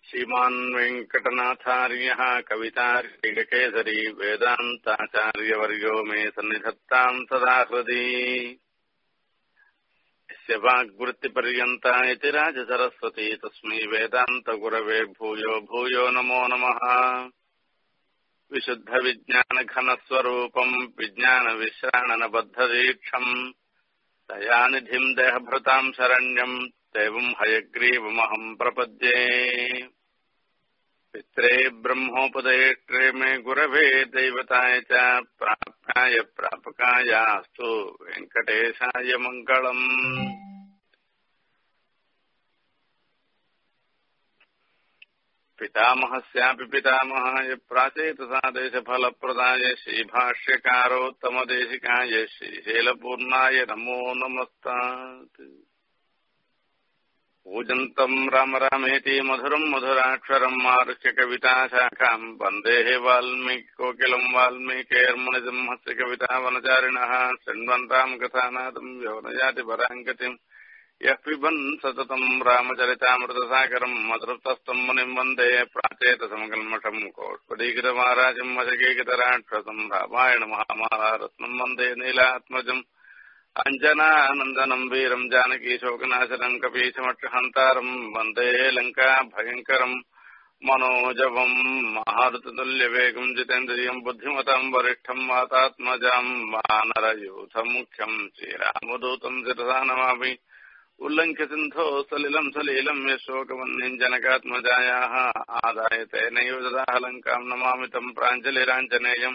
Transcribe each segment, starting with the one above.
श्रीमान् वेङ्कटनाथार्यः कवितार्किककेसरी वेदान्ताचार्यवर्यो मे सन्निधत्ताम् सदा हृदि यस्य वाग्वृत्तिपर्यन्ता इति राजसरस्वती तस्मै वेदान्तगुरवे भूयो भूयो नमो नमः विशुद्धविज्ञानघनस्वरूपम् विज्ञानविश्राणनबद्धदीक्षम् दयानिधिम् देहभृताम् शरण्यम् दैवम् हयग्रीवमहम् प्रपद्ये पित्रे ब्रह्मोपदेष्ट्रे मे गुरवे दैवताय च प्राप्याय प्रापकायास्तु वेङ्कटेशाय मङ्गलम् पितामहस्यापि पितामहाय प्राचेतसादेशफलप्रदाय श्रीभाष्यकारोत्तमदेशिकाय श्रीशैलपूर्णाय नमो नमस्तात् पूजन्तम् राम रामेति मधुरम् मधुराक्षरम् आरुह्य कविताशाखाम् वन्देः वाल्मीकिकोकिलम् वाल्मीकेर्मणिसिंहस्य कवितावनचारिणः शृण्वन्ताम् कथानादम् यौनयाति पराङ्गतिम् यः पिबन् सततम् रामचरितामृतसागरम् मधुरतस्तम् मुनिम् वन्दे प्राचेतसमकल्मषम् कोष्पदीकृतमाराजम् वशकीकृतराक्षसम् रामायणमहामालारत्नम् वन्दे नीलात्मजम् अञ्जनानन्दनम् वीरम् जानकीशोकनाशनम् कपीशमक्षहन्तारम् वन्दे लङ्का भयङ्करम् मनोजवम् महारुततुल्यवेगम् जितेन्द्रियम् बुद्धिमताम् वरिष्ठम् वातात्मजाम् वानरयूथमुख्यम् श्रीरामदूतम् शिरसा नमामि उल्लङ्घ्य सिन्धो सलिलम् सलीलम् यशोकवह्निम् जनकात्मजायाः आदाय तेनैव ददाह लङ्काम् नमामि तम् प्राञ्जलिराञ्जनेयम्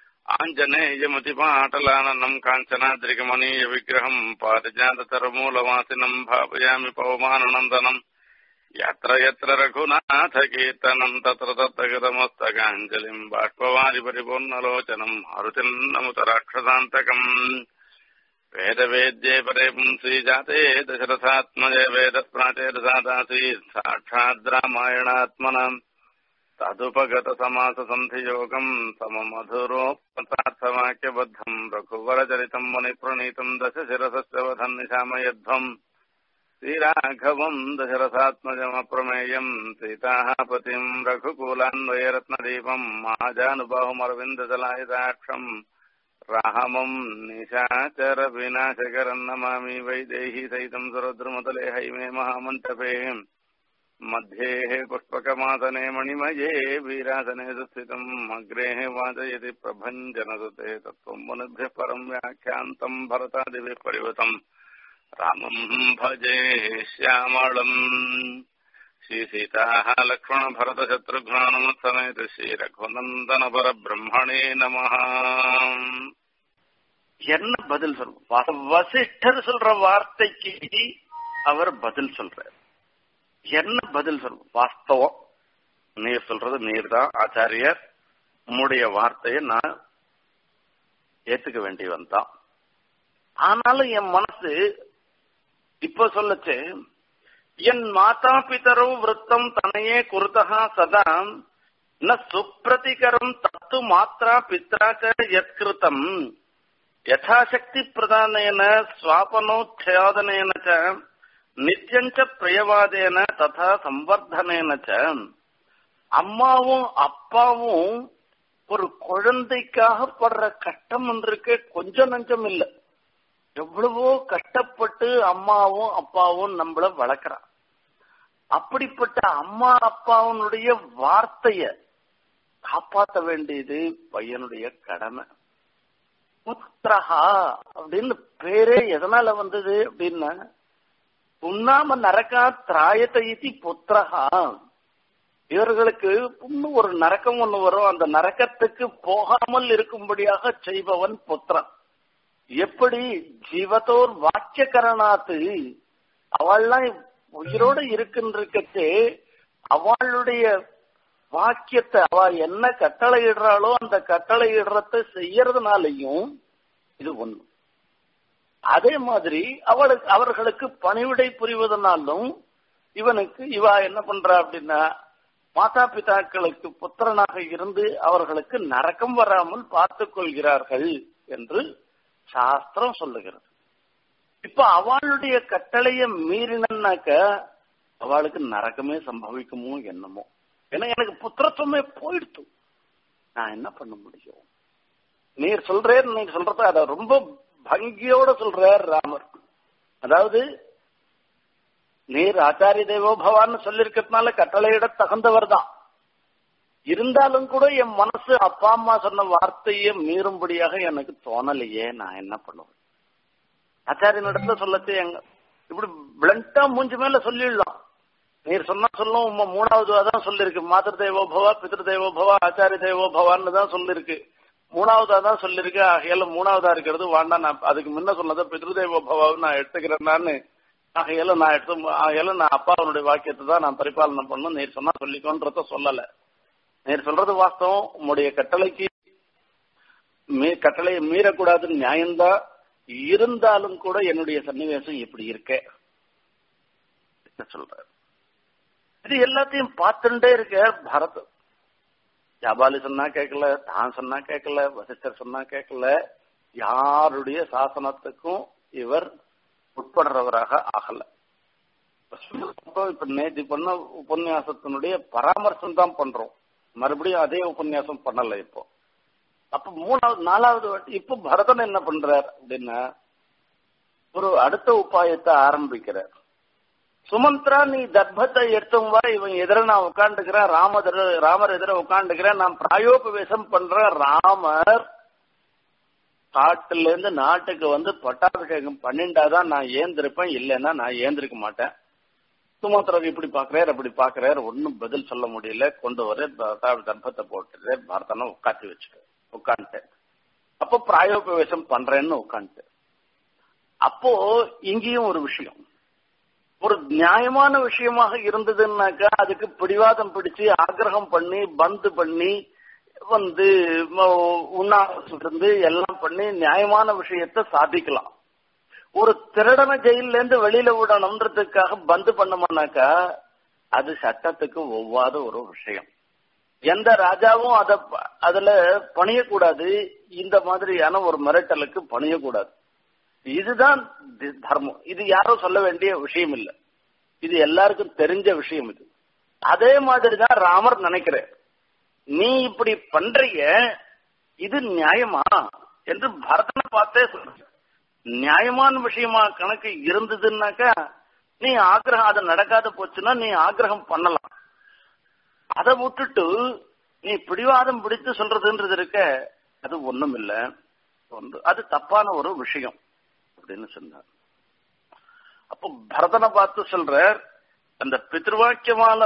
आञ्जनेयमतिपाटलाननम् काञ्चनाद्रिकमनीय विग्रहम् पारिजाततरमूलवासिनम् भावयामि पवमाननन्दनम् यत्र यत्र रघुनाथकीर्तनम् तत्र तत्र गतमस्तकाञ्जलिम् बाष्पवारि परिपूर्णलोचनम् हरुतिन्नमुत राक्षसान्तकम् वेदवेद्ये परे पुंसि जाते दशरथात्मजे वेदप्राचेरसादासीत् साक्षाद् रामायणात्मनाम् तदुपगतसमाससन्धियोगम् सममधुरोपतार्थवाक्यबद्धम् रघुवरचरितम् मुनिप्रणीतम् दशशिरसस्य वधम् निशामयध्वम् श्रीराघवम् दशरथात्मजमप्रमेयम् सीताः पतिम् रघुकुलान्वयरत्नदीपम् महाजानुबाहुमरविन्दजलायताक्षम् राहमम् निशाचरविनाशकरम् नमामि वैदेही सहितम् सुरद्रुमतले हैमे महामण्टपे मध्ये पुष्पकमासने मणिमये वीरासने सुस्थितम् अग्रेः वाचयति प्रभञ्जनसुते तत्त्वम् मुनिभ्यः परम् व्याख्यान्तम् भरतादिभिः परिवृतम् रामम् भजे श्यामळम् श्रीसीताः लक्ष्मणभरतशत्रुघ्नानुमत्समेत श्रीरघुनन्दनपरब्रह्मणे नमः என்ன பதில் சொல்ற வசிஷ்டர் சொல்ற வார்த்தைக்கு அவர் பதில் சொல்றார் என்ன பதில் சொல் வாஸ்தவம் நீர் சொல்றது நீர் தான் ஆச்சாரியர் உம்முடைய வார்த்தையை நான் ஏத்துக்க வேண்டியவன் தான் ஆனாலும் என் மனசு இப்ப சொல்லச்சு என் மாதா பிதரோ விருத்தம் தனையே குருதா சதா ந சுப்பிரதிகரம் தத்து மாத்ரா பித்ராச்ச யத்கிருதம் யதாசக்தி பிரதானேன ஸ்வாபனோத்யாதனேன ச நித்தியஞ்ச பிரியவாதேன ததா சம்வர்தனேன அம்மாவும் அப்பாவும் ஒரு குழந்தைக்காக படுற கஷ்டம் இருக்கு கொஞ்சம் நஞ்சம் இல்ல எவ்வளவோ கஷ்டப்பட்டு அம்மாவும் அப்பாவும் நம்மள வளர்க்கிறான் அப்படிப்பட்ட அம்மா அப்பாவுடைய வார்த்தைய காப்பாற்ற வேண்டியது பையனுடைய கடமை புத்திரஹா அப்படின்னு பேரே எதனால வந்தது அப்படின்னா புன்னாம நரகா திராயத இதி புத்திரஹா இவர்களுக்கு இன்னும் ஒரு நரக்கம் ஒண்ணு வரும் அந்த நரக்கத்துக்கு போகாமல் இருக்கும்படியாக செய்பவன் புத்திரன் எப்படி ஜீவத்தோர் வாக்கியகரணாத்து அவள்லாம் உயிரோட இருக்கின்றே அவளுடைய வாக்கியத்தை அவ என்ன கட்டளை இடுறாளோ அந்த கட்டளை இடுறத செய்யறதுனாலையும் இது ஒண்ணு அதே மாதிரி அவளுக்கு அவர்களுக்கு பணிவிடை புரிவதனாலும் இவனுக்கு இவா என்ன பண்றா அப்படின்னா மாதா பிதாக்களுக்கு புத்திரனாக இருந்து அவர்களுக்கு நரக்கம் வராமல் பார்த்துக் கொள்கிறார்கள் என்று சாஸ்திரம் சொல்லுகிறது இப்ப அவளுடைய கட்டளைய மீறினாக்க அவளுக்கு நரகமே சம்பவிக்குமோ என்னமோ ஏன்னா எனக்கு புத்திரத்துவமே போயிடுத்து நான் என்ன பண்ண முடியும் நீர் சொல்றேன் நீர் சொல்றத அத ரொம்ப பங்கியோட சொல்றார் ராமர் அதாவது நீர் ஆச்சாரிய தேவோ பவான்னு சொல்லிருக்கிறதுனால கட்டளையிட தகுந்தவர் தான் இருந்தாலும் கூட என் மனசு அப்பா அம்மா சொன்ன வார்த்தையை மீறும்படியாக எனக்கு தோணலையே நான் என்ன பண்ணுவேன் ஆச்சாரியன் இடத்துல சொல்லச்சு எங்க இப்படி பிளண்டா மூஞ்சி மேல சொல்லிடலாம் நீர் சொன்னா சொல்லும் உம்ம மூணாவது தான் சொல்லிருக்கு மாதர் தேவோ பவா பிதிரு தேவோ பவா ஆச்சாரிய தேவோ பவான்னு தான் சொல்லிருக்கு மூணாவதா தான் சொல்லிருக்கு ஆகையால மூணாவதா இருக்கிறது வேண்டாம் நான் அதுக்கு முன்ன சொன்னதை பிதிருதேவ பவாவை நான் எடுத்துக்கிறேன் நான் ஆகையால நான் எடுத்து ஆகையால நான் அப்பாவனுடைய வாக்கியத்தை தான் நான் பரிபாலனை பண்ணும் நீர் சொன்னா சொல்லிக்கோன்றத சொல்லல நீர் சொல்றது வாஸ்தவம் உங்களுடைய கட்டளைக்கு மீ கட்டளையை மீறக்கூடாதுன்னு நியாயம்தான் இருந்தாலும் கூட என்னுடைய சன்னிவேசம் இப்படி இருக்க சொல்ற இது எல்லாத்தையும் பார்த்துட்டே இருக்க பரத் ஜாபாலி சொன்னா கேட்கல தான் சொன்னா கேட்கல வசிஷ்டர் சொன்னா கேட்கல யாருடைய சாசனத்துக்கும் இவர் உட்படுறவராக ஆகல இப்ப நேற்று பண்ண உபன்யாசத்தினுடைய பராமர்சம் தான் பண்றோம் மறுபடியும் அதே உபன்யாசம் பண்ணல இப்போ அப்ப மூணாவது நாலாவது வாட்டி இப்ப பரதன் என்ன பண்றார் அப்படின்னா ஒரு அடுத்த உபாயத்தை ஆரம்பிக்கிறார் சுமந்த்ரா நீ தர்ப்பத்தை எடுத்தும் வா இவன் எதிர நான் உட்காந்துக்கிறேன் ராமர் ராமர் எதிர உட்காந்துக்கிறேன் நான் பிராயோபவேசம் பண்றேன் ராமர் காட்டுல இருந்து நாட்டுக்கு வந்து பட்டாபிஷேகம் பண்ணிண்டாதான் நான் ஏந்திருப்பேன் இல்லைன்னா நான் ஏந்திருக்க மாட்டேன் சுமந்திரர் இப்படி பாக்குறாரு அப்படி பாக்குறாரு ஒன்னும் பதில் சொல்ல முடியல கொண்டு வர தர்ப்பத்தை போட்டுட்டு பரதனை உட்காந்து வச்சுட்டு உட்காந்துட்டேன் அப்போ பிராயோபவேசம் பண்றேன்னு உட்காந்துட்டு அப்போ இங்கேயும் ஒரு விஷயம் ஒரு நியாயமான விஷயமாக இருந்ததுன்னாக்கா அதுக்கு பிடிவாதம் பிடிச்சு ஆக்கிரகம் பண்ணி பந்து பண்ணி வந்து உண்ணாவிரதம் இருந்து எல்லாம் பண்ணி நியாயமான விஷயத்த சாதிக்கலாம் ஒரு திருடன ஜெயில இருந்து வெளியில விடணுன்றதுக்காக பந்து பண்ணோம்னாக்கா அது சட்டத்துக்கு ஒவ்வாத ஒரு விஷயம் எந்த ராஜாவும் அத அதுல பணியக்கூடாது இந்த மாதிரியான ஒரு மிரட்டலுக்கு பணியக்கூடாது இதுதான் தர்மம் இது யாரும் சொல்ல வேண்டிய விஷயம் இல்லை இது எல்லாருக்கும் தெரிஞ்ச விஷயம் இது அதே மாதிரிதான் ராமர் நினைக்கிறேன் நீ இப்படி பண்றிய இது நியாயமா என்று பரதனை பார்த்தே சொல்ற நியாயமான விஷயமா கணக்கு இருந்ததுன்னாக்கா நீ ஆக்கிரகம் அது நடக்காத போச்சுன்னா நீ ஆக்கிரகம் பண்ணலாம் அதை விட்டுட்டு நீ பிடிவாதம் பிடித்து சொல்றதுன்றது இருக்க அது ஒண்ணும் இல்ல அது தப்பான ஒரு விஷயம் அப்படின்னு சொன்னார் அப்போ பரதனை பார்த்து சொல்ற அந்த பித்ருவாக்கியமான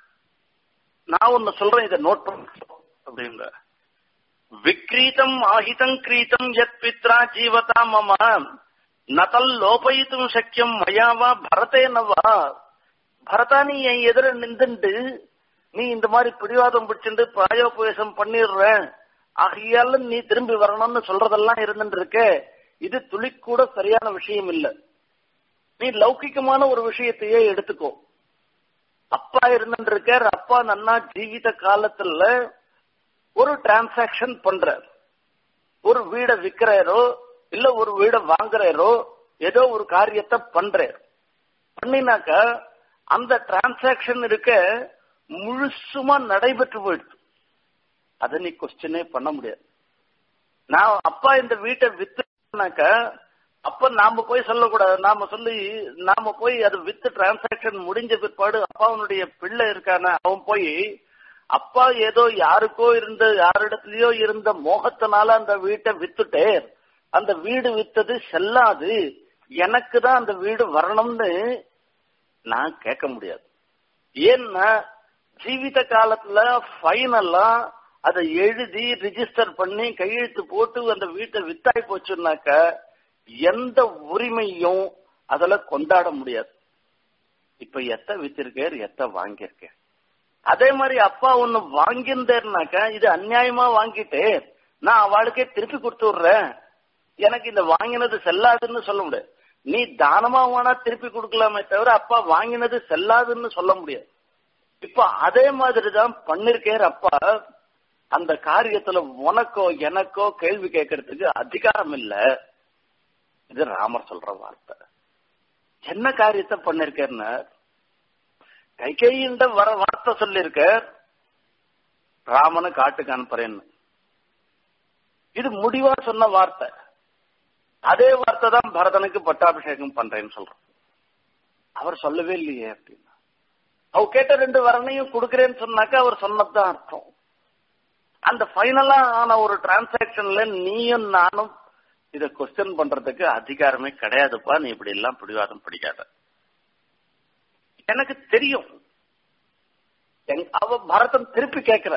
நான் ஒன்னு சொல்றேன் இதை நோட் பண்ண அப்படின்ற விக்ரீதம் ஆஹிதம் கிரீதம் எத் பித்ரா ஜீவதா மம நதல் லோபயித்தும் சக்கியம் மயாவா பரதேனவா பரதா நீ என் எதிர நின்றுண்டு நீ இந்த மாதிரி பிடிவாதம் பிடிச்சிட்டு பிராயோபவேசம் பண்ணிடுற ஆகையால நீ திரும்பி வரணும்னு சொல்றதெல்லாம் இருந்துட்டு இருக்க இது துளி கூட சரியான விஷயம் இல்ல நீ லௌகிக்கமான ஒரு விஷயத்தையே எடுத்துக்கோ அப்பா இருந்துட்டு இருக்கார் அப்பா நன்னா ஜீவித காலத்துல ஒரு டிரான்சாக்சன் பண்றார் ஒரு வீடை விற்கிறாரோ இல்ல ஒரு வீடை வாங்குறாரோ ஏதோ ஒரு காரியத்தை பண்றார் பண்ணினாக்க அந்த டிரான்சாக்சன் இருக்க முழுசுமா நடைபெற்று போயிடுது அதை நீ கொஸ்டினே பண்ண முடியாது நான் அப்பா இந்த வீட்டை வித்துனாக்க அப்ப நாம போய் சொல்லக்கூடாது நாம சொல்லி நாம போய் அது வித்து டிரான்சாக்சன் முடிஞ்ச பிற்பாடு அப்பாவனுடைய பிள்ளை இருக்கான அவன் போய் அப்பா ஏதோ யாருக்கோ இருந்த யாரிடத்துலயோ இருந்த மோகத்தினால அந்த வீட்டை வித்துட்டே அந்த வீடு வித்தது செல்லாது எனக்கு தான் அந்த வீடு வரணும்னு நான் கேட்க முடியாது ஏன்னா ஜீவித காலத்துல ஃபைனலா அதை எழுதி ரிஜிஸ்டர் பண்ணி கையெழுத்து போட்டு அந்த வீட்டை வித்தாய் போச்சுன்னாக்க எந்த உரிமையும் அதுல கொண்டாட முடியாது இப்ப எத்த வித்திருக்கார் எத்த வாங்கியிருக்கேன் அதே மாதிரி அப்பா ஒண்ணு வாங்கியிருந்தேன்னாக்க இது அநியாயமா வாங்கிட்டு நான் அவளுக்கே திருப்பி கொடுத்துடுறேன் எனக்கு இந்த வாங்கினது செல்லாதுன்னு சொல்ல முடியாது நீ தானமா வேணா திருப்பி கொடுக்கலாமே தவிர அப்பா வாங்கினது செல்லாதுன்னு சொல்ல முடியாது இப்ப அதே மாதிரிதான் பண்ணிருக்கேர் அப்பா அந்த காரியத்துல உனக்கோ எனக்கோ கேள்வி கேட்கறதுக்கு அதிகாரம் இல்ல இது ராமர் சொல்ற வார்த்தை என்ன காரியத்தை பண்ணிருக்கேன்னு கைகேயின்ற வர வார்த்தை சொல்லியிருக்க ராமனை காட்டுக்கு அனுப்புறேன்னு இது முடிவா சொன்ன வார்த்தை அதே வார்த்தை தான் பரதனுக்கு பட்டாபிஷேகம் பண்றேன்னு சொல்றோம் அவர் சொல்லவே இல்லையே அப்படின்னா அவ கேட்ட ரெண்டு வரணையும் கொடுக்கறேன்னு சொன்னாக்கா அவர் சொன்னதுதான் அர்த்தம் அந்த ஃபைனலா ஆன ஒரு டிரான்சாக்சன்ல நீயும் நானும் இத கொஸ்டின் பண்றதுக்கு அதிகாரமே கிடையாதுப்பா நீ இப்படி எல்லாம் பிடிவாதம் பிடிக்காத எனக்கு தெரியும் அவ பரதன் திருப்பி கேட்கிற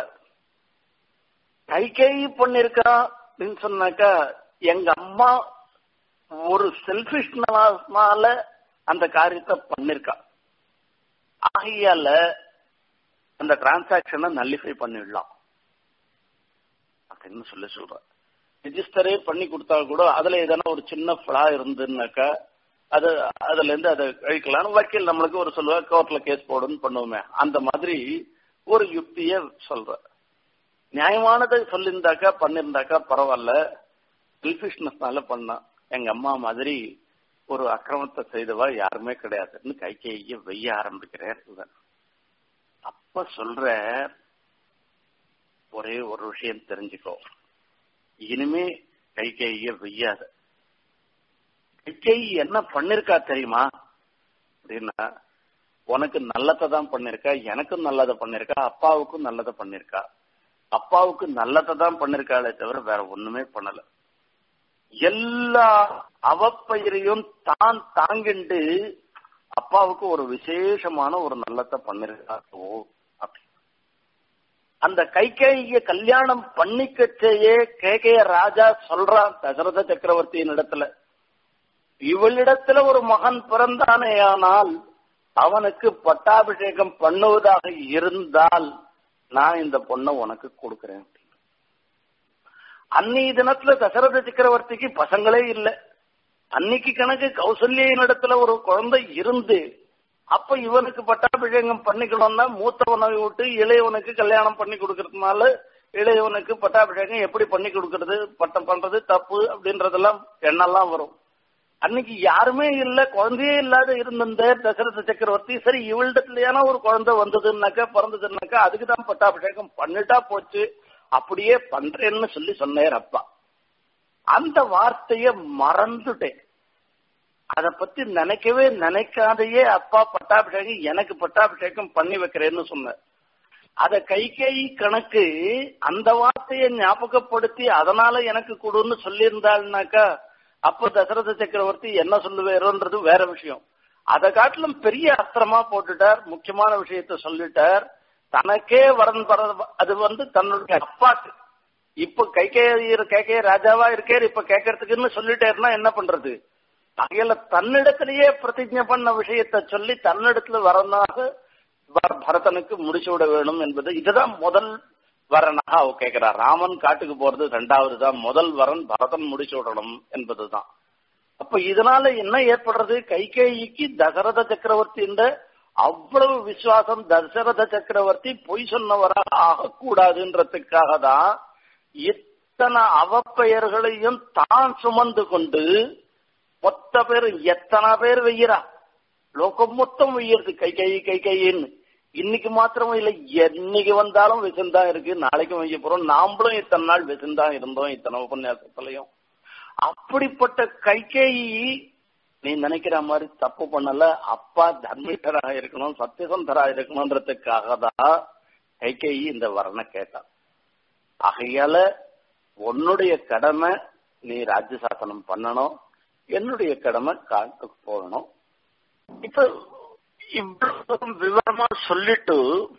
கைகை பண்ணிருக்கா அப்படின்னு சொன்னாக்கா எங்க அம்மா ஒரு செல்பிஷ்னால அந்த காரியத்தை பண்ணிருக்கா ஆகையால அந்த டிரான்சாக்சனை நல்லிஃபை பண்ணிடலாம் அப்படின்னு சொல்லி சொல்ற ரிஜிஸ்டரே பண்ணி கொடுத்தா கூட அதுல எதனா ஒரு சின்ன ஃபிளா இருந்துன்னாக்கா அது அதுல இருந்து அதை கழிக்கலாம் வக்கீல் நம்மளுக்கு ஒரு சொல்லுவா கோர்ட்ல கேஸ் போடுன்னு பண்ணுவோமே அந்த மாதிரி ஒரு யுக்திய சொல்ற நியாயமானதை சொல்லியிருந்தாக்கா பண்ணிருந்தாக்கா பரவாயில்ல செல்பிஷ்னஸ்னால பண்ணா எங்க அம்மா மாதிரி ஒரு அக்கிரமத்தை செய்தவா யாருமே கிடையாதுன்னு கை கைய வெய்ய ஆரம்பிக்கிறார் இவன் அப்ப சொல்ற ஒரே ஒரு விஷயம் தெரிஞ்சுக்கோ இனிமே கை கைய வெய்யாத கை என்ன பண்ணிருக்கா தெரியுமா அப்படின்னா உனக்கு நல்லதை தான் பண்ணிருக்கா எனக்கும் நல்லதை பண்ணிருக்கா அப்பாவுக்கும் நல்லதை பண்ணிருக்கா அப்பாவுக்கு நல்லதை தான் பண்ணிருக்காளே தவிர வேற ஒண்ணுமே பண்ணல எல்லா அவப்பெயரையும் தான் தாங்கிண்டு அப்பாவுக்கு ஒரு விசேஷமான ஒரு நல்லத்தை பண்ணிருக்காோ அப்படி அந்த கைகேய கல்யாணம் பண்ணிக்கச்சேயே கே கே ராஜா சொல்றான் தசரத சக்கரவர்த்தியின் இடத்துல இவளிடத்துல ஒரு மகன் பிறந்தானேயானால் அவனுக்கு பட்டாபிஷேகம் பண்ணுவதாக இருந்தால் நான் இந்த பொண்ணை உனக்கு கொடுக்கிறேன் அன்னைய தினத்துல தசரத சக்கரவர்த்திக்கு பசங்களே இல்லை அன்னைக்கு கணக்கு கௌசல்யின் இடத்துல ஒரு குழந்தை இருந்து அப்ப இவனுக்கு பட்டாபிஷேகம் பண்ணிக்கணும்னா மூத்தவனை விட்டு இளையவனுக்கு கல்யாணம் பண்ணி கொடுக்கறதுனால இளையவனுக்கு பட்டாபிஷேகம் எப்படி பண்ணி கொடுக்கறது பட்டம் பண்றது தப்பு அப்படின்றதெல்லாம் எண்ணெல்லாம் வரும் அன்னைக்கு யாருமே இல்ல குழந்தையே இல்லாத இருந்த தசரத சக்கரவர்த்தி சரி இவளிடத்துலயான ஒரு குழந்தை வந்ததுன்னாக்கா பிறந்ததுன்னாக்கா அதுக்கு தான் பட்டாபிஷேகம் பண்ணிட்டா போச்சு அப்படியே பண்றேன்னு சொல்லி சொன்னார் அப்பா அந்த வார்த்தைய மறந்துட்டேன் அத பத்தி நினைக்கவே நினைக்காதையே அப்பா பட்டாபிஷேகம் எனக்கு பட்டாபிஷேகம் பண்ணி வைக்கிறேன்னு சொன்னார் அத கை கை கணக்கு அந்த வார்த்தையை ஞாபகப்படுத்தி அதனால எனக்கு கொடுன்னு சொல்லியிருந்தாள்னாக்கா அப்ப தசரத சக்கரவர்த்தி என்ன சொல்லுவேரோன்றது வேற விஷயம் அதை காட்டிலும் பெரிய அஸ்திரமா போட்டுட்டார் முக்கியமான விஷயத்த சொல்லிட்டார் தனக்கே வரன் பர அது வந்து தன்னுடைய அப்பாக்கு இப்ப கை கே கே கே ராஜாவா இருக்கேர் இப்ப கேட்கறதுக்குன்னு சொல்லிட்டேர்னா என்ன பண்றது அகையில தன்னிடத்திலேயே பிரதிஜை பண்ண விஷயத்த சொல்லி தன்னிடத்துல வரனாக பரதனுக்கு முடிச்சு விட வேணும் என்பது இதுதான் முதல் வரனாக அவ கேட்கிறா ராமன் காட்டுக்கு போறது ரெண்டாவது தான் முதல் வரன் பரதன் முடிச்சு விடணும் என்பதுதான் அப்ப இதனால என்ன ஏற்படுறது கைகேயிக்கு தசரத சக்கரவர்த்தி அவ்வளவு விசுவாசம் தசரத சக்கரவர்த்தி பொய் சொன்னவராக ஆகக்கூடாதுன்றதுக்காக தான் இத்தனை அவப்பெயர்களையும் தான் சுமந்து கொண்டு மொத்த பேர் எத்தனை பேர் வெய்யறா லோகம் மொத்தம் வெய்யறது கை கை கை கைன்னு இன்னைக்கு மாத்திரமும் இல்ல என்னைக்கு வந்தாலும் விசந்தான் இருக்கு நாளைக்கும் வைக்க போறோம் நாமளும் இத்தனை நாள் விசந்தான் இருந்தோம் இத்தனை உபன்யாசத்துலயும் அப்படிப்பட்ட கைகேயி நீ நினைக்கிற மாதிரி தப்பு பண்ணல அப்பா தர்மிகராக இருக்கணும் சத்தியசந்தரா இருக்கணும்ன்றதுக்காக தான் கைகேயி இந்த வரனை கேட்டான் ஆகையால உன்னுடைய கடமை நீ ராஜ்ய சாசனம் பண்ணணும் என்னுடைய கடமை காட்டுக்கு போகணும் இப்ப இவ்வளவு விவரமா சொல்லிட்டு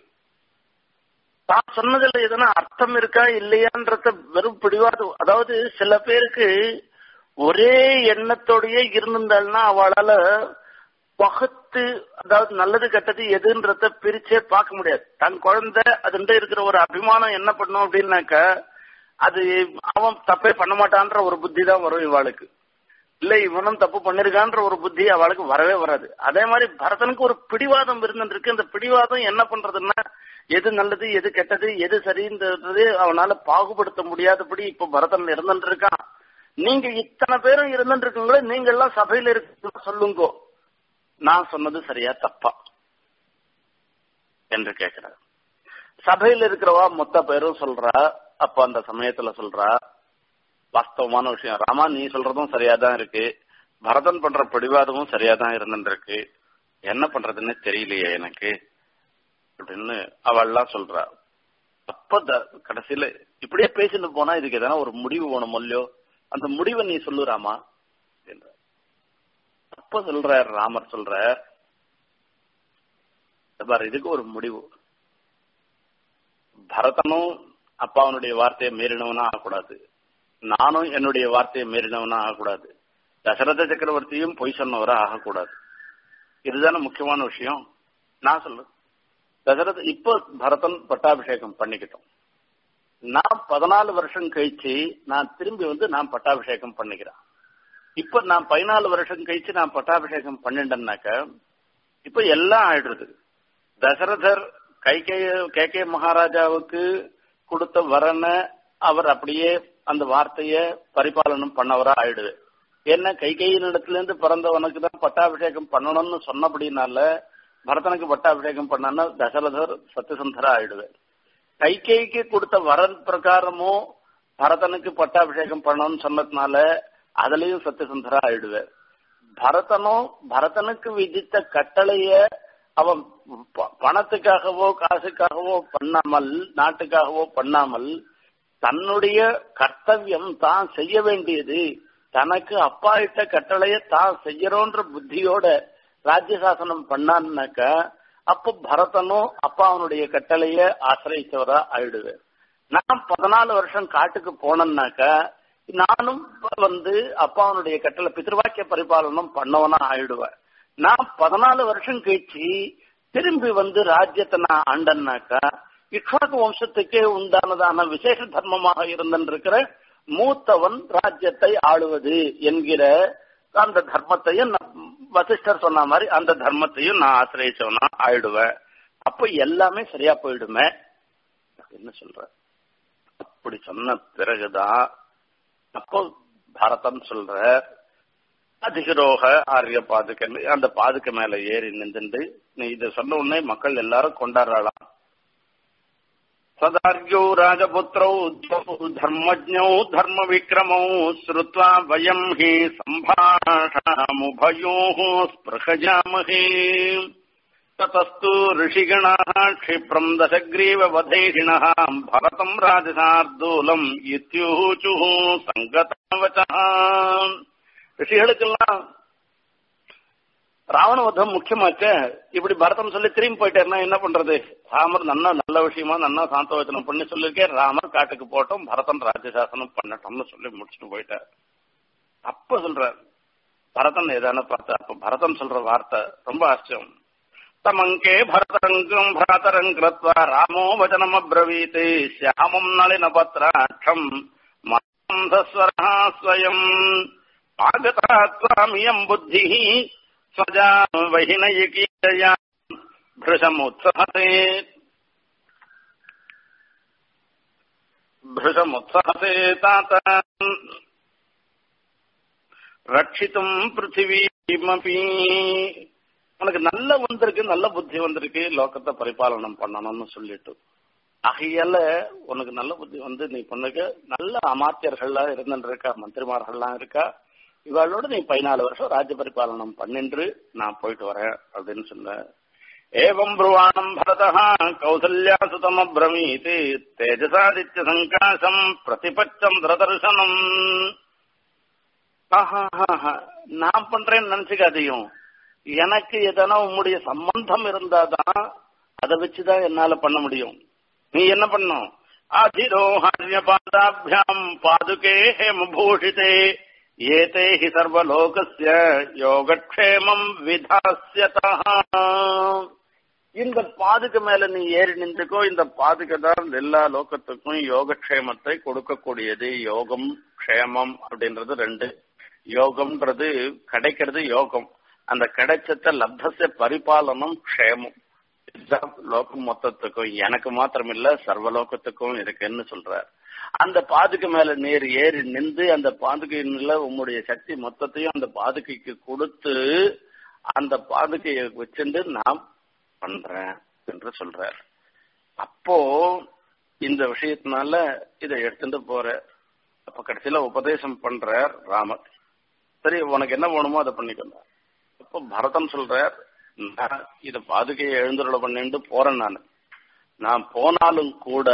தான் சொன்னதுல எதனா அர்த்தம் இருக்கா இல்லையான்றத வெறும் பிடிவாது அதாவது சில பேருக்கு ஒரே எண்ணத்தோடயே இருந்திருந்தாள்னா அவளால பகுத்து அதாவது நல்லது கெட்டது எதுன்றத பிரிச்சே பார்க்க முடியாது தன் குழந்தை அதுண்ட இருக்கிற ஒரு அபிமானம் என்ன பண்ணும் அப்படின்னாக்க அது அவன் தப்பே பண்ண மாட்டான்ற ஒரு புத்தி தான் வரும் இவாளுக்கு இல்ல இவனும் தப்பு பண்ணிருக்கான்ற ஒரு புத்தி அவளுக்கு வரவே வராது அதே மாதிரி பரதனுக்கு ஒரு பிடிவாதம் இருந்துருக்கு இந்த பிடிவாதம் என்ன பண்றதுன்னா எது நல்லது எது கெட்டது எது சரின்றது அவனால பாகுபடுத்த முடியாதபடி இப்ப பரதன் இருந்துட்டு இருக்கான் நீங்க இத்தனை பேரும் இருந்துட்டு இருக்கீங்களோ நீங்க எல்லாம் சபையில இருக்க சொல்லுங்கோ நான் சொன்னது சரியா தப்பா என்று கேட்கிறார் சபையில் இருக்கிறவா மொத்த பேரும் சொல்றா அப்ப அந்த சமயத்துல சொல்றா வாஸ்தவமான விஷயம் ராமா நீ சொல்றதும் சரியாதான் இருக்கு பரதன் பண்ற பிடிவாதமும் சரியாதான் இருந்துருக்கு என்ன பண்றதுன்னு தெரியலையே எனக்கு அப்படின்னு அவள்லாம் சொல்றா அப்ப கடைசியில இப்படியே பேசிட்டு போனா இதுக்கு எதனா ஒரு முடிவு வேணும் இல்லையோ அந்த முடிவை நீ சொல்லு ராமா என்ற அப்ப சொல்ற ராமர் சொல்ற பாரு இதுக்கு ஒரு முடிவு பரதனும் அப்பாவனுடைய வார்த்தையை மீறினவனா ஆகக்கூடாது நானும் என்னுடைய வார்த்தையை மீறினவனா ஆகக்கூடாது தசரத சக்கரவர்த்தியும் பொய் சொன்னவரா ஆகக்கூடாது இதுதானே முக்கியமான விஷயம் நான் சொல்லு தசரத இப்போ பரதன் பட்டாபிஷேகம் பண்ணிக்கிட்டோம் நான் பதினாலு வருஷம் கழிச்சு நான் திரும்பி வந்து நான் பட்டாபிஷேகம் பண்ணிக்கிறேன் இப்ப நான் பதினாலு வருஷம் கழிச்சு நான் பட்டாபிஷேகம் பண்ணிட்டேன்னாக்க இப்ப எல்லாம் ஆயிடுறது தசரதர் கைகே கே கே மகாராஜாவுக்கு கொடுத்த வரன அவர் அப்படியே அந்த வார்த்தைய பரிபாலனம் பண்ணவரா ஆயிடுது ஏன்னா கைகையின் இடத்துல இருந்து பிறந்தவனுக்கு தான் பட்டாபிஷேகம் பண்ணணும்னு சொன்னபடினால பரதனுக்கு பட்டாபிஷேகம் பண்ணான்னா தசரதர் சத்தியசந்தரா ஆயிடுவார் கைகைக்கு கொடுத்த வரன் பிரகாரமும் பரதனுக்கு பட்டாபிஷேகம் பண்ணணும்னு சொன்னதுனால அதுலயும் சத்தியசந்தரா ஆயிடுவார் பரதனும் பரதனுக்கு விதித்த கட்டளைய அவன் பணத்துக்காகவோ காசுக்காகவோ பண்ணாமல் நாட்டுக்காகவோ பண்ணாமல் தன்னுடைய கர்த்தவியம் தான் செய்ய வேண்டியது தனக்கு அப்பா இட்ட கட்டளைய தான் செய்யறோன்ற புத்தியோட ராஜ்யசாசனம் பண்ணான்னாக்க அப்போ பரதனும் அப்பா அவனுடைய கட்டளைய ஆசிரியச்சவரா ஆயிடுவேன் நான் பதினாலு வருஷம் காட்டுக்கு போனேன்னாக்க நானும் வந்து அப்பாவனுடைய கட்டளை பித்திருவாக்கிய பரிபாலனம் பண்ணவனா ஆயிடுவேன் நான் பதினாலு வருஷம் கழிச்சு திரும்பி வந்து ராஜ்யத்தை நான் ஆண்டன்னாக்கா இக்ஷாக்கு வம்சத்துக்கே உண்டானதான விசேஷ தர்மமாக இருந்திருக்கிற மூத்தவன் ராஜ்யத்தை ஆளுவது என்கிற அந்த தர்மத்தையும் வசிஷ்டர் சொன்ன மாதிரி அந்த தர்மத்தையும் நான் ஆசிரியச்சவனா ஆயிடுவேன் அப்ப எல்லாமே சரியா போயிடுமே அப்படின்னு சொல்ற அப்படி சொன்ன பிறகுதான் அப்போ பரதம் சொல்ற அதிகரோக ஆரிய பாதுகை அந்த பாதுகை மேல ஏறி நின்று நீ இதை சொன்ன உடனே மக்கள் எல்லாரும் கொண்டாடுறாளாம் சதார்யோ ராஜபுத்திரௌ தர்மஜௌ தர்ம விக்ரமௌ ஸ்ருத்வா வயம் ஹி சம்பாஷாமுபயோ ஸ்பிருகஜாமஹே ततस्तु ऋषिगणाः क्षिप्रम् दशग्रीववधेहिणः भरतम् राजசார்தூலம் இத்யூச்சுः சங்கதாவச்சः ரிஷிகளுக்கெல்லாம் ராவண வதம் முக்கியமாச்ச இப்படி பரதம் சொல்லி திரும்பி போயிட்டாருன்னா என்ன பண்றது ராமர் நன்னா நல்ல விஷயமா நன்னா சாந்தவச்சனம் பண்ணி சொல்லியிருக்கேன் ராமர் காட்டுக்கு போட்டோம் பரதன் ராஜசாசனம் பண்ணட்டோம்னு சொல்லி முடிச்சுட்டு போயிட்டார் அப்ப சொல்றார் பரதன் ஏதான பார்த்தா அப்ப பரதன் சொல்ற வார்த்தை ரொம்ப ஆச்சரியம் तमङ्के भरतरङ्गम् भ्रातरम् कृत्वा रामो वचनमब्रवीत् श्यामम् नलिनपत्राक्षम् मांसस्वरः स्वयम् आगता त्वामियम् बुद्धिः स्वजा वहिनयिकीयया भृशमुत्सहते भृशमुत्सहते तात रक्षितुम् पृथिवीमपि உனக்கு நல்ல வந்திருக்கு நல்ல புத்தி வந்திருக்கு லோகத்தை பரிபாலனம் பண்ணணும்னு சொல்லிட்டு ஆகையால உனக்கு நல்ல புத்தி வந்து நீ பண்ணுங்க நல்ல அமாத்தியர்கள்லாம் இருந்துட்டு இருக்கா மந்திரிமார்கள்லாம் இருக்கா இவளோட நீ பதினாலு வருஷம் ராஜ்ய பரிபாலனம் பண்ணின்று நான் போயிட்டு வரேன் அப்படின்னு சொன்ன ஏவம் புருவாணம் பரதா கௌசல்யா சுதமப்ரமீத் தேஜசாதித்ய சங்காசம் பிரதிபட்சம் திரதர்சனம் நான் பண்றேன்னு நினைச்சுக்காதையும் எனக்கு எதனா உம்முடைய சம்பந்தம் இருந்தாதான் அதை வச்சுதான் என்னால பண்ண முடியும் நீ என்ன பண்ணும் அதிரோஹாரிய பாதாபியாம் பாதுகே ஹேமபூஷிதே ஏதே ஹி சர்வலோகஸ்ய யோகக்ஷேமம் விதாசியதா இந்த பாதுகை மேல நீ ஏறி நின்றுக்கோ இந்த பாதுகை தான் எல்லா லோகத்துக்கும் யோகக்ஷேமத்தை கொடுக்கக்கூடியது யோகம் க்ஷேமம் அப்படின்றது ரெண்டு யோகம்ன்றது கிடைக்கிறது யோகம் அந்த கிடைச்சத லப்தச பரிபாலனம் க்ஷேமம் இதுதான் லோகம் மொத்தத்துக்கும் எனக்கு மாத்திரம் இல்ல சர்வலோகத்துக்கும் இருக்குன்னு சொல்றார் அந்த பாதுகை மேல நேர் ஏறி நின்று அந்த பாதுகையில உங்களுடைய சக்தி மொத்தத்தையும் அந்த பாதுகைக்கு கொடுத்து அந்த பாதுகையை வச்சுட்டு நான் பண்றேன் என்று சொல்றார் அப்போ இந்த விஷயத்தினால இதை எடுத்துட்டு போற அப்ப கடைசியில உபதேசம் பண்றார் ராமர் சரி உனக்கு என்ன வேணுமோ அதை பண்ணிக்கணும் அப்போ பரதன் சொல்றார் நான் இத பாதுகையை எழுந்துருள பண்ணிட்டு போறேன் நான் நான் போனாலும் கூட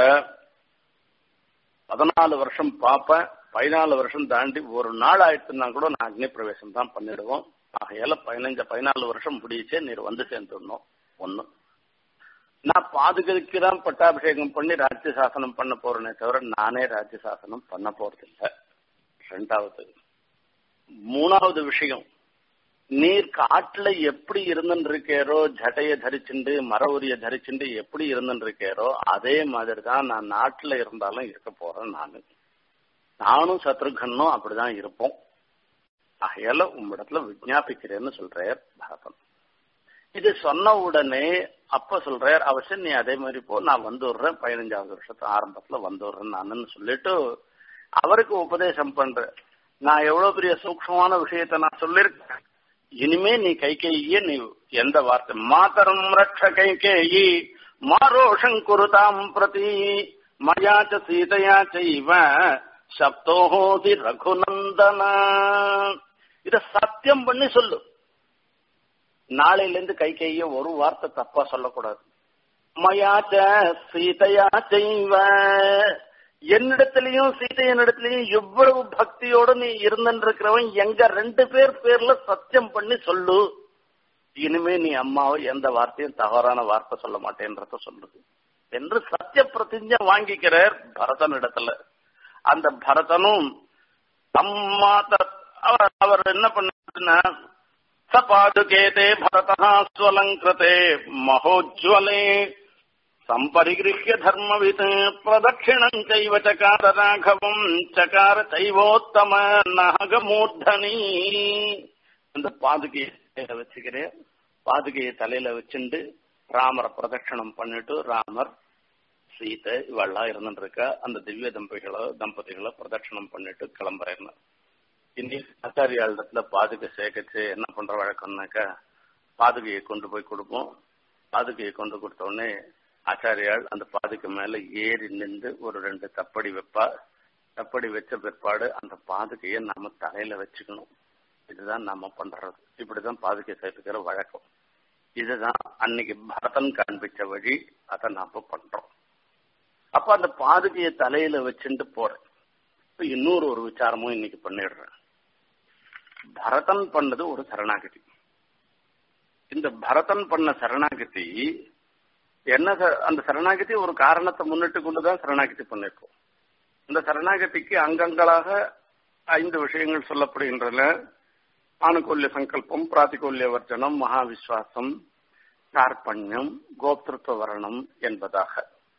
பதினாலு வருஷம் பார்ப்பேன் பதினாலு வருஷம் தாண்டி ஒரு நாள் ஆயிடுச்சுன்னா கூட நான் அக்னி பிரவேசம் தான் பண்ணிடுவோம் ஆகையால பதினஞ்சு பதினாலு வருஷம் முடிச்சே நீர் வந்து சேர்ந்துடணும் ஒண்ணு நான் பாதுகாக்கு தான் பட்டாபிஷேகம் பண்ணி ராஜ்ய சாசனம் பண்ண போறேனே தவிர நானே ராஜ்ய சாசனம் பண்ண போறது இல்லை ரெண்டாவது மூணாவது விஷயம் நீர் காட்டுல எப்படி இருந்துட்டு இருக்கேரோ ஜட்டைய தரிச்சுண்டு மர உரிய தரிச்சுண்டு எப்படி இருந்துட்டு இருக்கேரோ அதே மாதிரி தான் நான் நாட்டுல இருந்தாலும் இருக்க போறேன் நானு நானும் சத்ருகனும் அப்படிதான் இருப்போம் ஆகையால உம்மிடத்துல விஜாபிக்கிறேன்னு சொல்றார் பரதன் இது சொன்ன உடனே அப்ப சொல்றார் அவசியம் நீ அதே மாதிரி போ நான் வந்துடுறேன் பதினஞ்சாவது வருஷத்து ஆரம்பத்துல வந்துடுறேன் நானுன்னு சொல்லிட்டு அவருக்கு உபதேசம் பண்றேன் நான் எவ்வளவு பெரிய சூக்ஷமான விஷயத்த நான் சொல்லிருக்கேன் இனிமே நீ கைகேயே நீ எந்த வார்த்தை மாதரம் ரட்ச கைகேயி மாரோஷம் குருதாம் பிரதி மயாச்ச சீதையா செய்வ சப்தோஹோதி ரகுநந்தன இத சத்தியம் பண்ணி சொல்லு நாளையில இருந்து கை கைய ஒரு வார்த்தை தப்பா சொல்லக்கூடாது மயாச்ச சீதையா செய்வ என்னிடத்திலையும் சீதையனிடத்திலையும் எவ்வளவு பக்தியோட நீ இருந்திருக்கிறவன் எங்க ரெண்டு பேர் பேர்ல சத்தியம் பண்ணி சொல்லு இனிமே நீ அம்மாவை எந்த வார்த்தையும் தவறான வார்த்தை சொல்ல மாட்டேன்றத சொல்லுது என்று சத்திய பிரதிஞ்ச வாங்கிக்கிறார் பரதன் இடத்துல அந்த பரதனும் அம்மா அவர் அவர் என்ன பண்ணா சபாதுகேதே பரதா ஸ்வலங்கிருதே மகோஜ்வலே சம்பரிகிருஹ்ய தர்மவித் பிரதட்சிணம் செய்வ சகார ராഘவம் சகார சைவோத்தம நாகமூர்தனி அந்த பாதுகையை வச்சுக்கிறேன் பாதுகையை தலையில வச்சுண்டு ராமரை பிரதட்சணம் பண்ணிட்டு ராமர் சீதை இவெல்லாம் இருந்துட்டு இருக்கா அந்த திவ்ய தம்பதிகளை தம்பதிகளை பிரதட்சணம் பண்ணிட்டு கிளம்புறேன் இனி ஆச்சாரியாளத்துல பாதுகை சேர்க்கச்சு என்ன பண்ற வழக்கம்னாக்கா பாதுகையை கொண்டு போய் கொடுப்போம் பாதுகையை கொண்டு கொடுத்த உடனே ஆச்சாரியால் அந்த பாதுகை மேல ஏறி நின்று ஒரு ரெண்டு தப்படி வைப்பா தப்படி வச்ச பிற்பாடு அந்த பாதுகையை நாம தலையில வச்சுக்கணும் இதுதான் நாம பண்றது இப்படிதான் பாதுகை சேர்த்துக்கிற வழக்கம் இதுதான் அன்னைக்கு பரதன் காண்பிச்ச வழி அதை நாம பண்றோம் அப்ப அந்த பாதுகையை தலையில வச்சுட்டு போறேன் இப்ப இன்னொரு ஒரு விசாரமும் இன்னைக்கு பண்ணிடுறேன் பரதன் பண்ணது ஒரு சரணாகதி இந்த பரதன் பண்ண சரணாகதி என்ன அந்த சரணாகதி ஒரு காரணத்தை முன்னிட்டு கொண்டுதான் சரணாகதி பண்ணிருக்கோம் இந்த சரணாகதிக்கு அங்கங்களாக ஐந்து விஷயங்கள் சொல்லப்படுகின்றன ஆணுகூல்ய சங்கல்பம் பிராத்திகூல்ய வர்ஜனம் மகாவிஸ்வாசம் கார்பண்யம் கோப்திருத்துவ வரணம் என்பதாக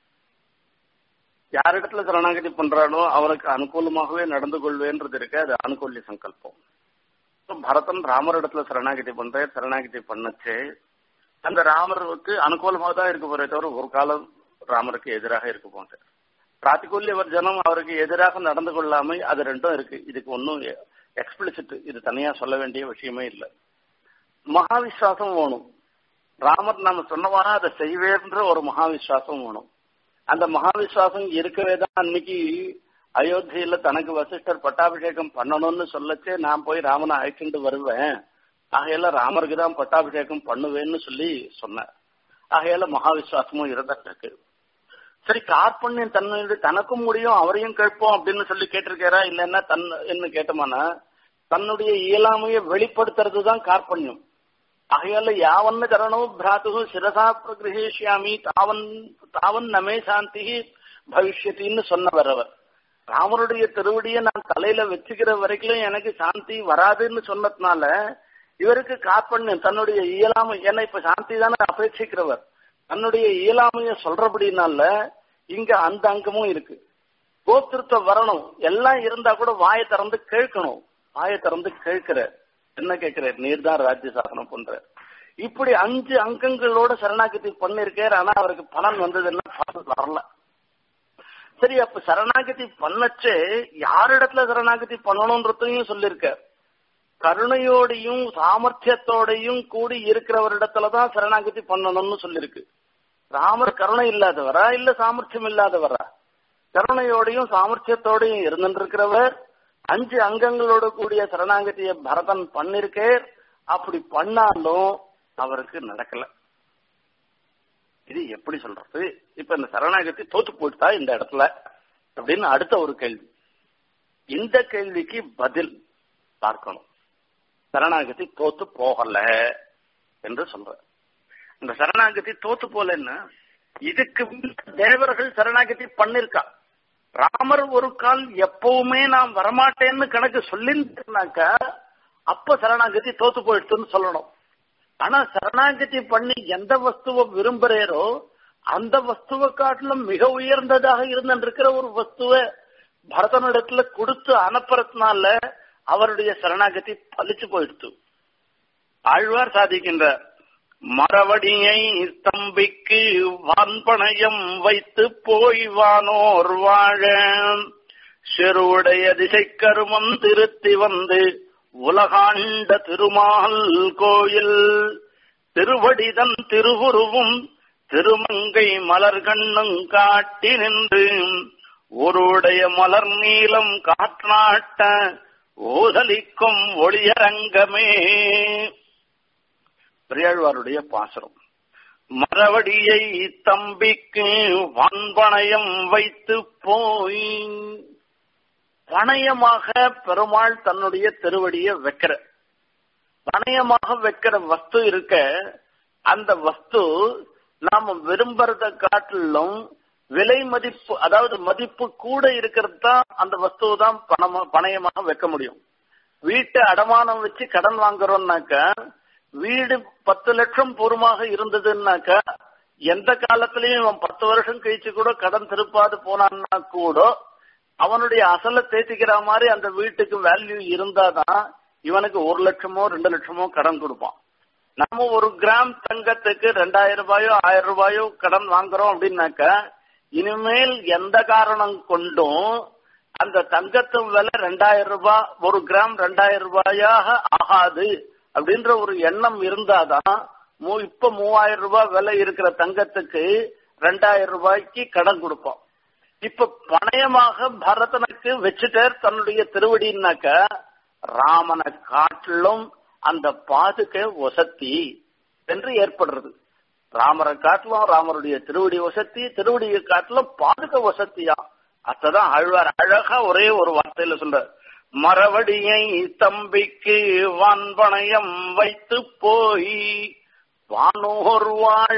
யாரிடத்துல சரணாகதி பண்றானோ அவருக்கு அனுகூலமாகவே நடந்து கொள்வேன்றது இருக்கு அது அனுகூல்ய சங்கல்பம் பரதன் ராமர் இடத்துல சரணாகதி பண்ற சரணாகதி பண்ணச்சே அந்த ராமருக்கு அனுகூலமாக தான் இருக்க போறே தவிர ஒரு காலம் ராமருக்கு எதிராக இருக்க போங்க பிராத்திகூல்ய வர்ஜனம் அவருக்கு எதிராக நடந்து கொள்ளாம அது ரெண்டும் இருக்கு இதுக்கு ஒன்றும் எக்ஸ்பிளிசிட் இது தனியா சொல்ல வேண்டிய விஷயமே இல்லை மகாவிஸ்வாசம் வேணும் ராமர் நாம சொன்னவானா அதை செய்வேன்ற ஒரு மகாவிஸ்வாசம் வேணும் அந்த மகாவிஸ்வாசம் இருக்கவே தான் அன்னைக்கு அயோத்தியில தனக்கு வசிஷ்டர் பட்டாபிஷேகம் பண்ணணும்னு சொல்லச்சே நான் போய் ராமனை அழைச்சிட்டு வருவேன் ஆகையால ராமருக்கு தான் பட்டாபிஷேகம் பண்ணுவேன்னு சொல்லி சொன்னேன் ஆகையால மகாவிஸ்வாசமும் இருந்துட்டு இருக்கு சரி கார்பண்யம் தன்னுடைய தனக்கும் முடியும் அவரையும் கேட்போம் அப்படின்னு சொல்லி கேட்டிருக்காரா இல்லைன்னா தன் என்ன கேட்டோமானா தன்னுடைய இயலாமையை வெளிப்படுத்துறது தான் கார்பண்யம் ஆகையால யாவன்னு கரணம் பிராத்து சிரசா பிரகிரகிஷ்யாமி தாவன் தாவன் நமே சாந்தி பவிஷ்யத்தின்னு சொன்னவர் அவர் ராமருடைய திருவடியை நான் தலையில வச்சுக்கிற வரைக்கும் எனக்கு சாந்தி வராதுன்னு சொன்னதுனால இவருக்கு கார்பண்யம் தன்னுடைய இயலாமை ஏன்னா இப்ப சாந்தி தானே அபேட்சிக்கிறவர் தன்னுடைய இயலாமைய சொல்றபடினால இங்க அந்த அங்கமும் இருக்கு கோத்திருத்த வரணும் எல்லாம் இருந்தா கூட வாயை திறந்து கேட்கணும் வாயை திறந்து கேட்கிற என்ன கேட்கிற நீர் தான் ராஜ்ய சாசனம் பண்ற இப்படி அஞ்சு அங்கங்களோட சரணாகதி பண்ணிருக்காரு ஆனா அவருக்கு பலன் வந்ததுன்னா பலன் வரல சரி அப்ப சரணாகதி பண்ணச்சே யாரிடத்துல சரணாகதி பண்ணணும்ன்றதையும் சொல்லியிருக்கார் கருணையோடையும் சாமர்த்தியத்தோடையும் கூடி இருக்கிறவரிடத்துலதான் சரணாகதி பண்ணணும்னு சொல்லியிருக்கு ராமர் கருணை இல்லாதவரா இல்ல சாமர்த்தியம் இல்லாதவரா கருணையோடையும் சாமர்த்தியத்தோடையும் இருந்துருக்கிறவர் அஞ்சு அங்கங்களோட கூடிய சரணாகதிய பரதன் பண்ணிருக்கேர் அப்படி பண்ணாலும் அவருக்கு நடக்கல இது எப்படி சொல்றது இப்ப இந்த சரணாகதி தோத்து போயிட்டா இந்த இடத்துல அப்படின்னு அடுத்த ஒரு கேள்வி இந்த கேள்விக்கு பதில் பார்க்கணும் சரணாகதி தோத்து போகல என்று சொல்ற இந்த சரணாகதி தோத்து போலன்னா இதுக்கு தேவர்கள் சரணாகதி பண்ணிருக்கா ராமர் ஒரு கால் எப்பவுமே நான் வரமாட்டேன்னு கணக்கு சொல்லிருந்தாக்கா அப்ப சரணாகதி தோத்து போயிடுச்சுன்னு சொல்லணும் ஆனா சரணாகதி பண்ணி எந்த வஸ்துவை விரும்புறேரோ அந்த வஸ்துவை காட்டிலும் மிக உயர்ந்ததாக இருந்திருக்கிற ஒரு வஸ்துவை பரதனிடத்துல கொடுத்து அனுப்புறதுனால அவருடைய சரணாகதி பலிச்சு போயிடுத்து ஆழ்வார் சாதிக்கின்றார் மரவடியை தம்பிக்கு வான்பணையம் வைத்து போய் வானோர் வாழ செருவுடைய திசை கருமம் திருத்தி வந்து உலகாண்ட திருமால் கோயில் திருவடிதன் திருவுருவும் திருமங்கை மலர்கண்ணும் காட்டி நின்று ஒருடைய மலர் நீளம் காற்றாட்ட ஓதலிக்கும் ஒளியரங்கமே பெரியாழ்வாருடைய பாசனம் மரவடியை தம்பிக்கு வான்பணயம் வைத்து போய் பணயமாக பெருமாள் தன்னுடைய திருவடியை வைக்கிற பணயமாக வைக்கிற வஸ்து இருக்க அந்த வஸ்து நாம விரும்புறத காட்டிலும் விலை மதிப்பு அதாவது மதிப்பு கூட இருக்கிறது தான் அந்த வஸ்துவை தான் பணமா பணயமாக வைக்க முடியும் வீட்டை அடமானம் வச்சு கடன் வாங்குறோம்னாக்கா வீடு பத்து லட்சம் பூர்வமாக இருந்ததுன்னாக்கா எந்த காலத்திலயும் இவன் பத்து வருஷம் கழிச்சு கூட கடன் திருப்பாது போனான்னா கூட அவனுடைய அசலை தேத்திக்கிற மாதிரி அந்த வீட்டுக்கு வேல்யூ இருந்தாதான் இவனுக்கு ஒரு லட்சமோ ரெண்டு லட்சமோ கடன் கொடுப்பான் நம்ம ஒரு கிராம் தங்கத்துக்கு ரெண்டாயிரம் ரூபாயோ ஆயிரம் ரூபாயோ கடன் வாங்குறோம் அப்படின்னாக்கா இனிமேல் எந்த காரணம் கொண்டும் அந்த தங்கத்து விலை ரெண்டாயிரம் ரூபாய் ஒரு கிராம் ரெண்டாயிரம் ரூபாயாக ஆகாது அப்படின்ற ஒரு எண்ணம் இருந்தாதான் இப்ப மூவாயிரம் ரூபாய் விலை இருக்கிற தங்கத்துக்கு ரெண்டாயிரம் ரூபாய்க்கு கடன் கொடுப்போம் இப்ப பணயமாக பரதனுக்கு வச்சுட்டார் தன்னுடைய திருவடினாக்க ராமனை காட்டிலும் அந்த பாதுகை ஒசத்தி என்று ஏற்படுறது ராமரை காட்டிலும் ராமருடைய திருவடி வசத்தி திருவடியை காட்டிலும் பாதுக வசத்தியா அத்ததான் ஆழ்வார் அழகா ஒரே ஒரு வார்த்தையில சொல்ற மரவடியை தம்பிக்கு வான்பணயம் வைத்து போய் வானோர் வாழ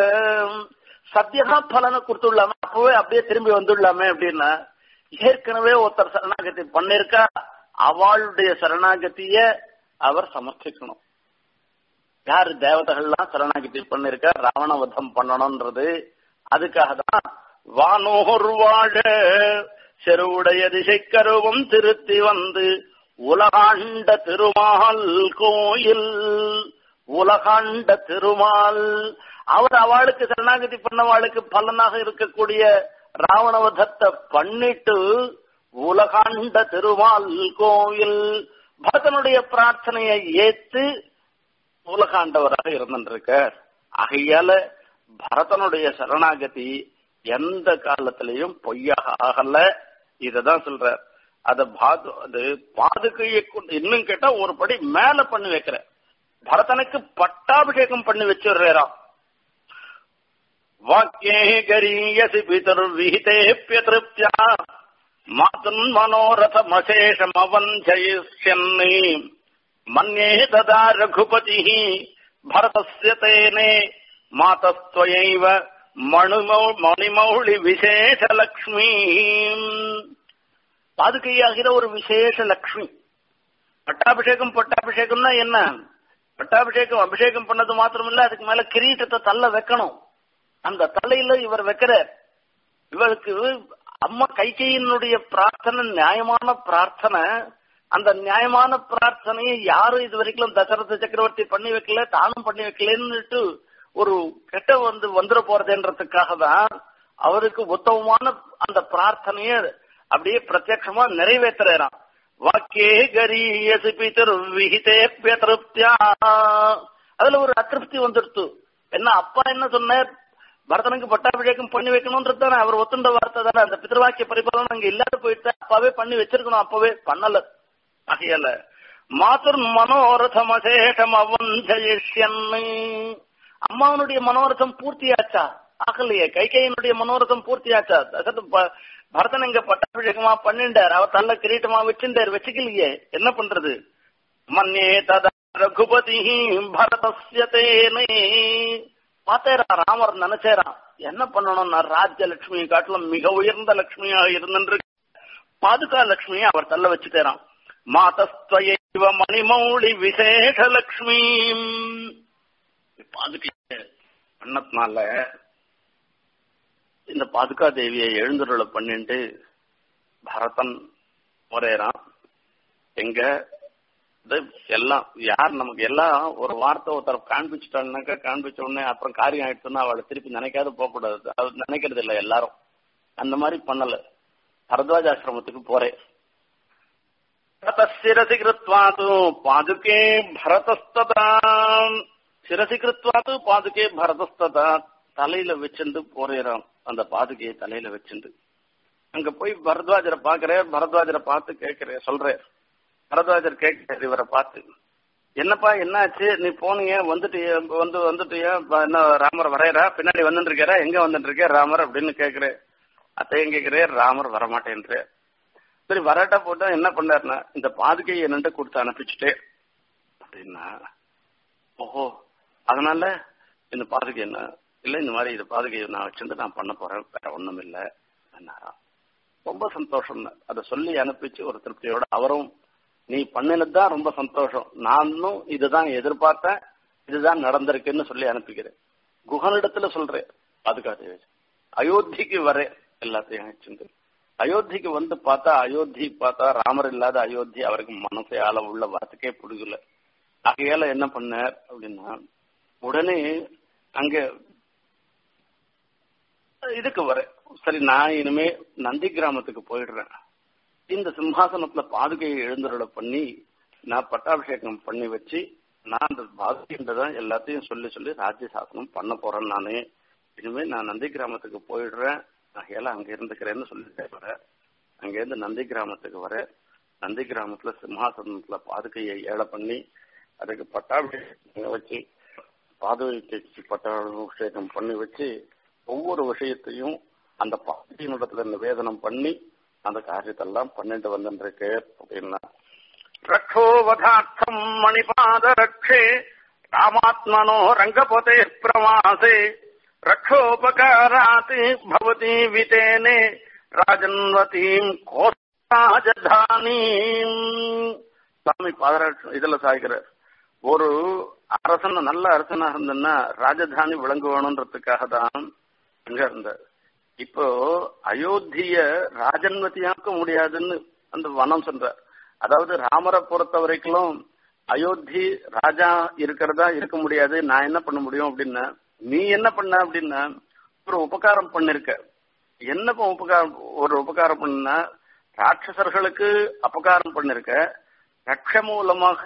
சத்தியமா பலனை கொடுத்துடலாமே அப்பவே அப்படியே திரும்பி வந்துடலாமே அப்படின்னா ஏற்கனவே ஒருத்தர் சரணாகதி பண்ணிருக்கா அவளுடைய சரணாகதிய அவர் சமர்ப்பிக்கணும் யாரு தேவதைகள்லாம் சரணாகதி பண்ணிருக்கா ராவண வதம் பண்ணணும்ன்றது அதுக்காக தான் வானோர் வாழ செருவுடைய திசை கருவம் திருத்தி வந்து உலகாண்ட திருமால் கோயில் உலகாண்ட திருமால் அவர் அவளுக்கு சரணாகதி பண்ணவாளுக்கு பலனாக இருக்கக்கூடிய ராவணவதத்தை பண்ணிட்டு உலகாண்ட திருமால் கோயில் பரதனுடைய பிரார்த்தனையை ஏத்து உலகாண்டவராக இருந்திருக்கார் ஆகையால பரதனுடைய சரணாகதி எந்த காலத்திலையும் பொய்யாக ஆகல இததான் சொல்ற அத பாது அது பாதுகையை கொண்டு இன்னும் கேட்டா ஒரு படி மேல பண்ணி வைக்கிற பரதனுக்கு பட்டாபிஷேகம் பண்ணி வச்சிடுறாராம் வாக்கியே கரீயசி பிதர்விஹிதேப்பிய மாதுன் மனோரதமசேஷமவஞ்சயிஷ்யன்னி மன்யே ததா ரகுபதி பரதஸ்ய தேனே மாதஸ்துவைவ மணுமௌ மணிமௌளி விசேஷலக்ஷ்மி பாதுகையாகிற ஒரு விசேஷ லக்ஷ்மி பட்டாபிஷேகம் பட்டாபிஷேகம்னா என்ன பட்டாபிஷேகம் அபிஷேகம் பண்ணது மாத்திரம் இல்ல அதுக்கு மேல கிரீட்டத்தை தள்ள வைக்கணும் அந்த தலையில இவர் வைக்கிறார் இவருக்கு அம்மா கைகையினுடைய பிரார்த்தனை நியாயமான பிரார்த்தனை அந்த நியாயமான பிரார்த்தனையை யாரும் இது வரைக்கும் தசரத சக்கரவர்த்தி பண்ணி வைக்கல தானும் பண்ணி வைக்கலன்னுட்டு ஒரு கெட்ட வந்து வந்துட போறதுன்றதுக்காக தான் அவருக்கு உத்தமமான அந்த பிரார்த்தனைய அப்படியே பிரத்யட்சமா நிறைவேற்றுறான் வாக்கே கரியசி பிதர் விஹிதேப்பிய திருப்தியா அதுல ஒரு அதிருப்தி வந்துடுத்து என்ன அப்பா என்ன சொன்னார் பரதனுக்கு பட்டாபிஷேகம் பண்ணி வைக்கணும்ன்றது தானே அவர் ஒத்துண்ட வார்த்தை தானே அந்த பித்திருவாக்கிய பரிபாலனம் அங்க இல்லாத போயிட்டு அப்பவே பண்ணி வச்சிருக்கணும் அப்பவே பண்ணல ஆகையால மாதுர் மனோரதம் அசேஷம் அவஞ்சயிஷ்யன்னு அம்மாவனுடைய மனோரதம் பூர்த்தியாச்சா ஆகலையே கைகையனுடைய மனோரதம் பூர்த்தியாச்சா அதாவது ப- பரதன் இங்க பட்டாபிஷேகமா பண்ணிண்டார் அவர் தள்ள கிரீட்டமா வச்சிருந்தார் வச்சுக்கலையே என்ன பண்றது மன்னே ததா ரகுபதி பரதஸ்ய தேனே பார்த்தேரா ராமர் நினைச்சேரான் என்ன பண்ணணும்னா ராஜ்ய லட்சுமியை காட்டிலும் மிக உயர்ந்த லட்சுமியா இருந்துட்டு பாதுகா லட்சுமியை அவர் தள்ள வச்சுட்டேரான் மாதஸ்துவ மணிமௌளி விசேஷ லட்சுமி பாதுகை பண்ணத்தினால இந்த பாதுகா தேவியை எழுந்துருளை பண்ணிட்டு பரதன் முறையறான் எங்க இது எல்லாம் யார் நமக்கு எல்லாம் ஒரு வார்த்தை ஒருத்தர் காண்பிச்சுட்டாங்கனாக்கா காண்பிச்ச உடனே அப்புறம் காரியம் ஆயிடுச்சுன்னா அவளை திருப்பி நினைக்காத போகக்கூடாது அது நினைக்கிறது இல்லை எல்லாரும் அந்த மாதிரி பண்ணல பரத்வாஜ ஆசிரமத்துக்கு போறேன் சிரசி கிருத்வாது பாதுகே பரதஸ்ததா சிரசி கிருத்வாது பாதுகே பரதஸ்ததா தலையில வச்சுண்டு போறேறான் அந்த பாதுகையை தலையில வச்சுண்டு அங்க போய் பரத்வாஜரை பாக்குறேன் பரத்வாஜரை பார்த்து கேட்கிறேன் சொல்றேன் பரத்வாஜர் கேட்கிறார் இவரை பார்த்து என்னப்பா என்னாச்சு நீ போனீங்க வந்துட்டு வந்து வந்துட்டியா என்ன ராமர் வரையறா பின்னாடி வந்துட்டு இருக்காரா எங்க வந்துட்டு இருக்க ராமர் அப்படின்னு கேக்குறேன் அத்தையும் கேக்குறேன் ராமர் வரமாட்டேன்ற சரி வராட்டா போட்டா என்ன பண்ணாருன்னா இந்த பாதுகையை என்னன்ட்டு கொடுத்து அனுப்பிச்சுட்டே அப்படின்னா ஓஹோ அதனால இந்த பாதுகை என்ன இல்ல இந்த மாதிரி இந்த பாதுகையை நான் வச்சிருந்து நான் பண்ண போறேன் வேற ஒண்ணும் இல்ல என்னாராம் ரொம்ப சந்தோஷம் அதை சொல்லி அனுப்பிச்சு ஒரு திருப்தியோட அவரும் நீ பண்ணினதுதான் ரொம்ப சந்தோஷம் நானும் இதுதான் எதிர்பார்த்தேன் இதுதான் நடந்திருக்குன்னு சொல்லி அனுப்பிக்கிறேன் குகனிடத்துல சொல்றேன் பாதுகாத்து அயோத்திக்கு வரேன் எல்லாத்தையும் வச்சிருந்து அயோத்திக்கு வந்து பார்த்தா அயோத்தி பார்த்தா ராமர் இல்லாத அயோத்தி அவருக்கு மனசை ஆள உள்ள வார்த்தைக்கே பிடிக்கல ஆகையால என்ன பண்ணார் அப்படின்னா உடனே அங்க இதுக்கு வரேன் சரி நான் இனிமே நந்தி கிராமத்துக்கு போயிடுறேன் இந்த சிம்ஹாசனத்துல பாதுகையை எழுந்தருளை பண்ணி நான் பட்டாபிஷேகம் பண்ணி வச்சு நான் அந்த பாதுகைன்றதான் எல்லாத்தையும் சொல்லி சொல்லி ராஜ்ய சாசனம் பண்ண போறேன் நானு இனிமே நான் நந்தி கிராமத்துக்கு போயிடுறேன் ஆகையால அங்க இருந்துக்கிறேன்னு சொல்லிட்டே வரேன் அங்கேருந்து நந்தி கிராமத்துக்கு வரேன் நந்தி கிராமத்துல சிம்ஹாசனத்துல பாதுகையை ஏழை பண்ணி அதுக்கு பட்டாபிஷேகம் வச்சு பாதுகைக்கு பட்டாபிஷேகம் பண்ணி வச்சு ஒவ்வொரு விஷயத்தையும் அந்த பாதுகையினிடத்துல நிவேதனம் பண்ணி அந்த காரியத்தெல்லாம் பண்ணிட்டு வந்துருக்கு அப்படின்னா ரக்ஷோவதார்த்தம் மணிபாத ரக்ஷே ராமாத்மனோ ரங்கபதே பிரவாசே ரக்ஷோபகாராத் பவதி விதேனே ராஜன்வதீம் கோராஜதானீம் சுவாமி பாதராட்சம் இதுல சாய்கிறார் ஒரு அரசன் நல்ல அரசனா இருந்தன்னா ராஜதானி விளங்க வேணுன்றதுக்காக தான் அங்க இருந்தார் இப்போ அயோத்திய ராஜன்வதியாக்க முடியாதுன்னு அந்த வனம் சொல்றார் அதாவது ராமரை பொறுத்த வரைக்கும் அயோத்தி ராஜா இருக்கிறதா இருக்க முடியாது நான் என்ன பண்ண முடியும் அப்படின்னா நீ என்ன பண்ண அப்படின்னா ஒரு உபகாரம் பண்ணிருக்க என்ன உபகாரம் ஒரு உபகாரம் பண்ணா ராட்சசர்களுக்கு அபகாரம் பண்ணிருக்க ரட்ச மூலமாக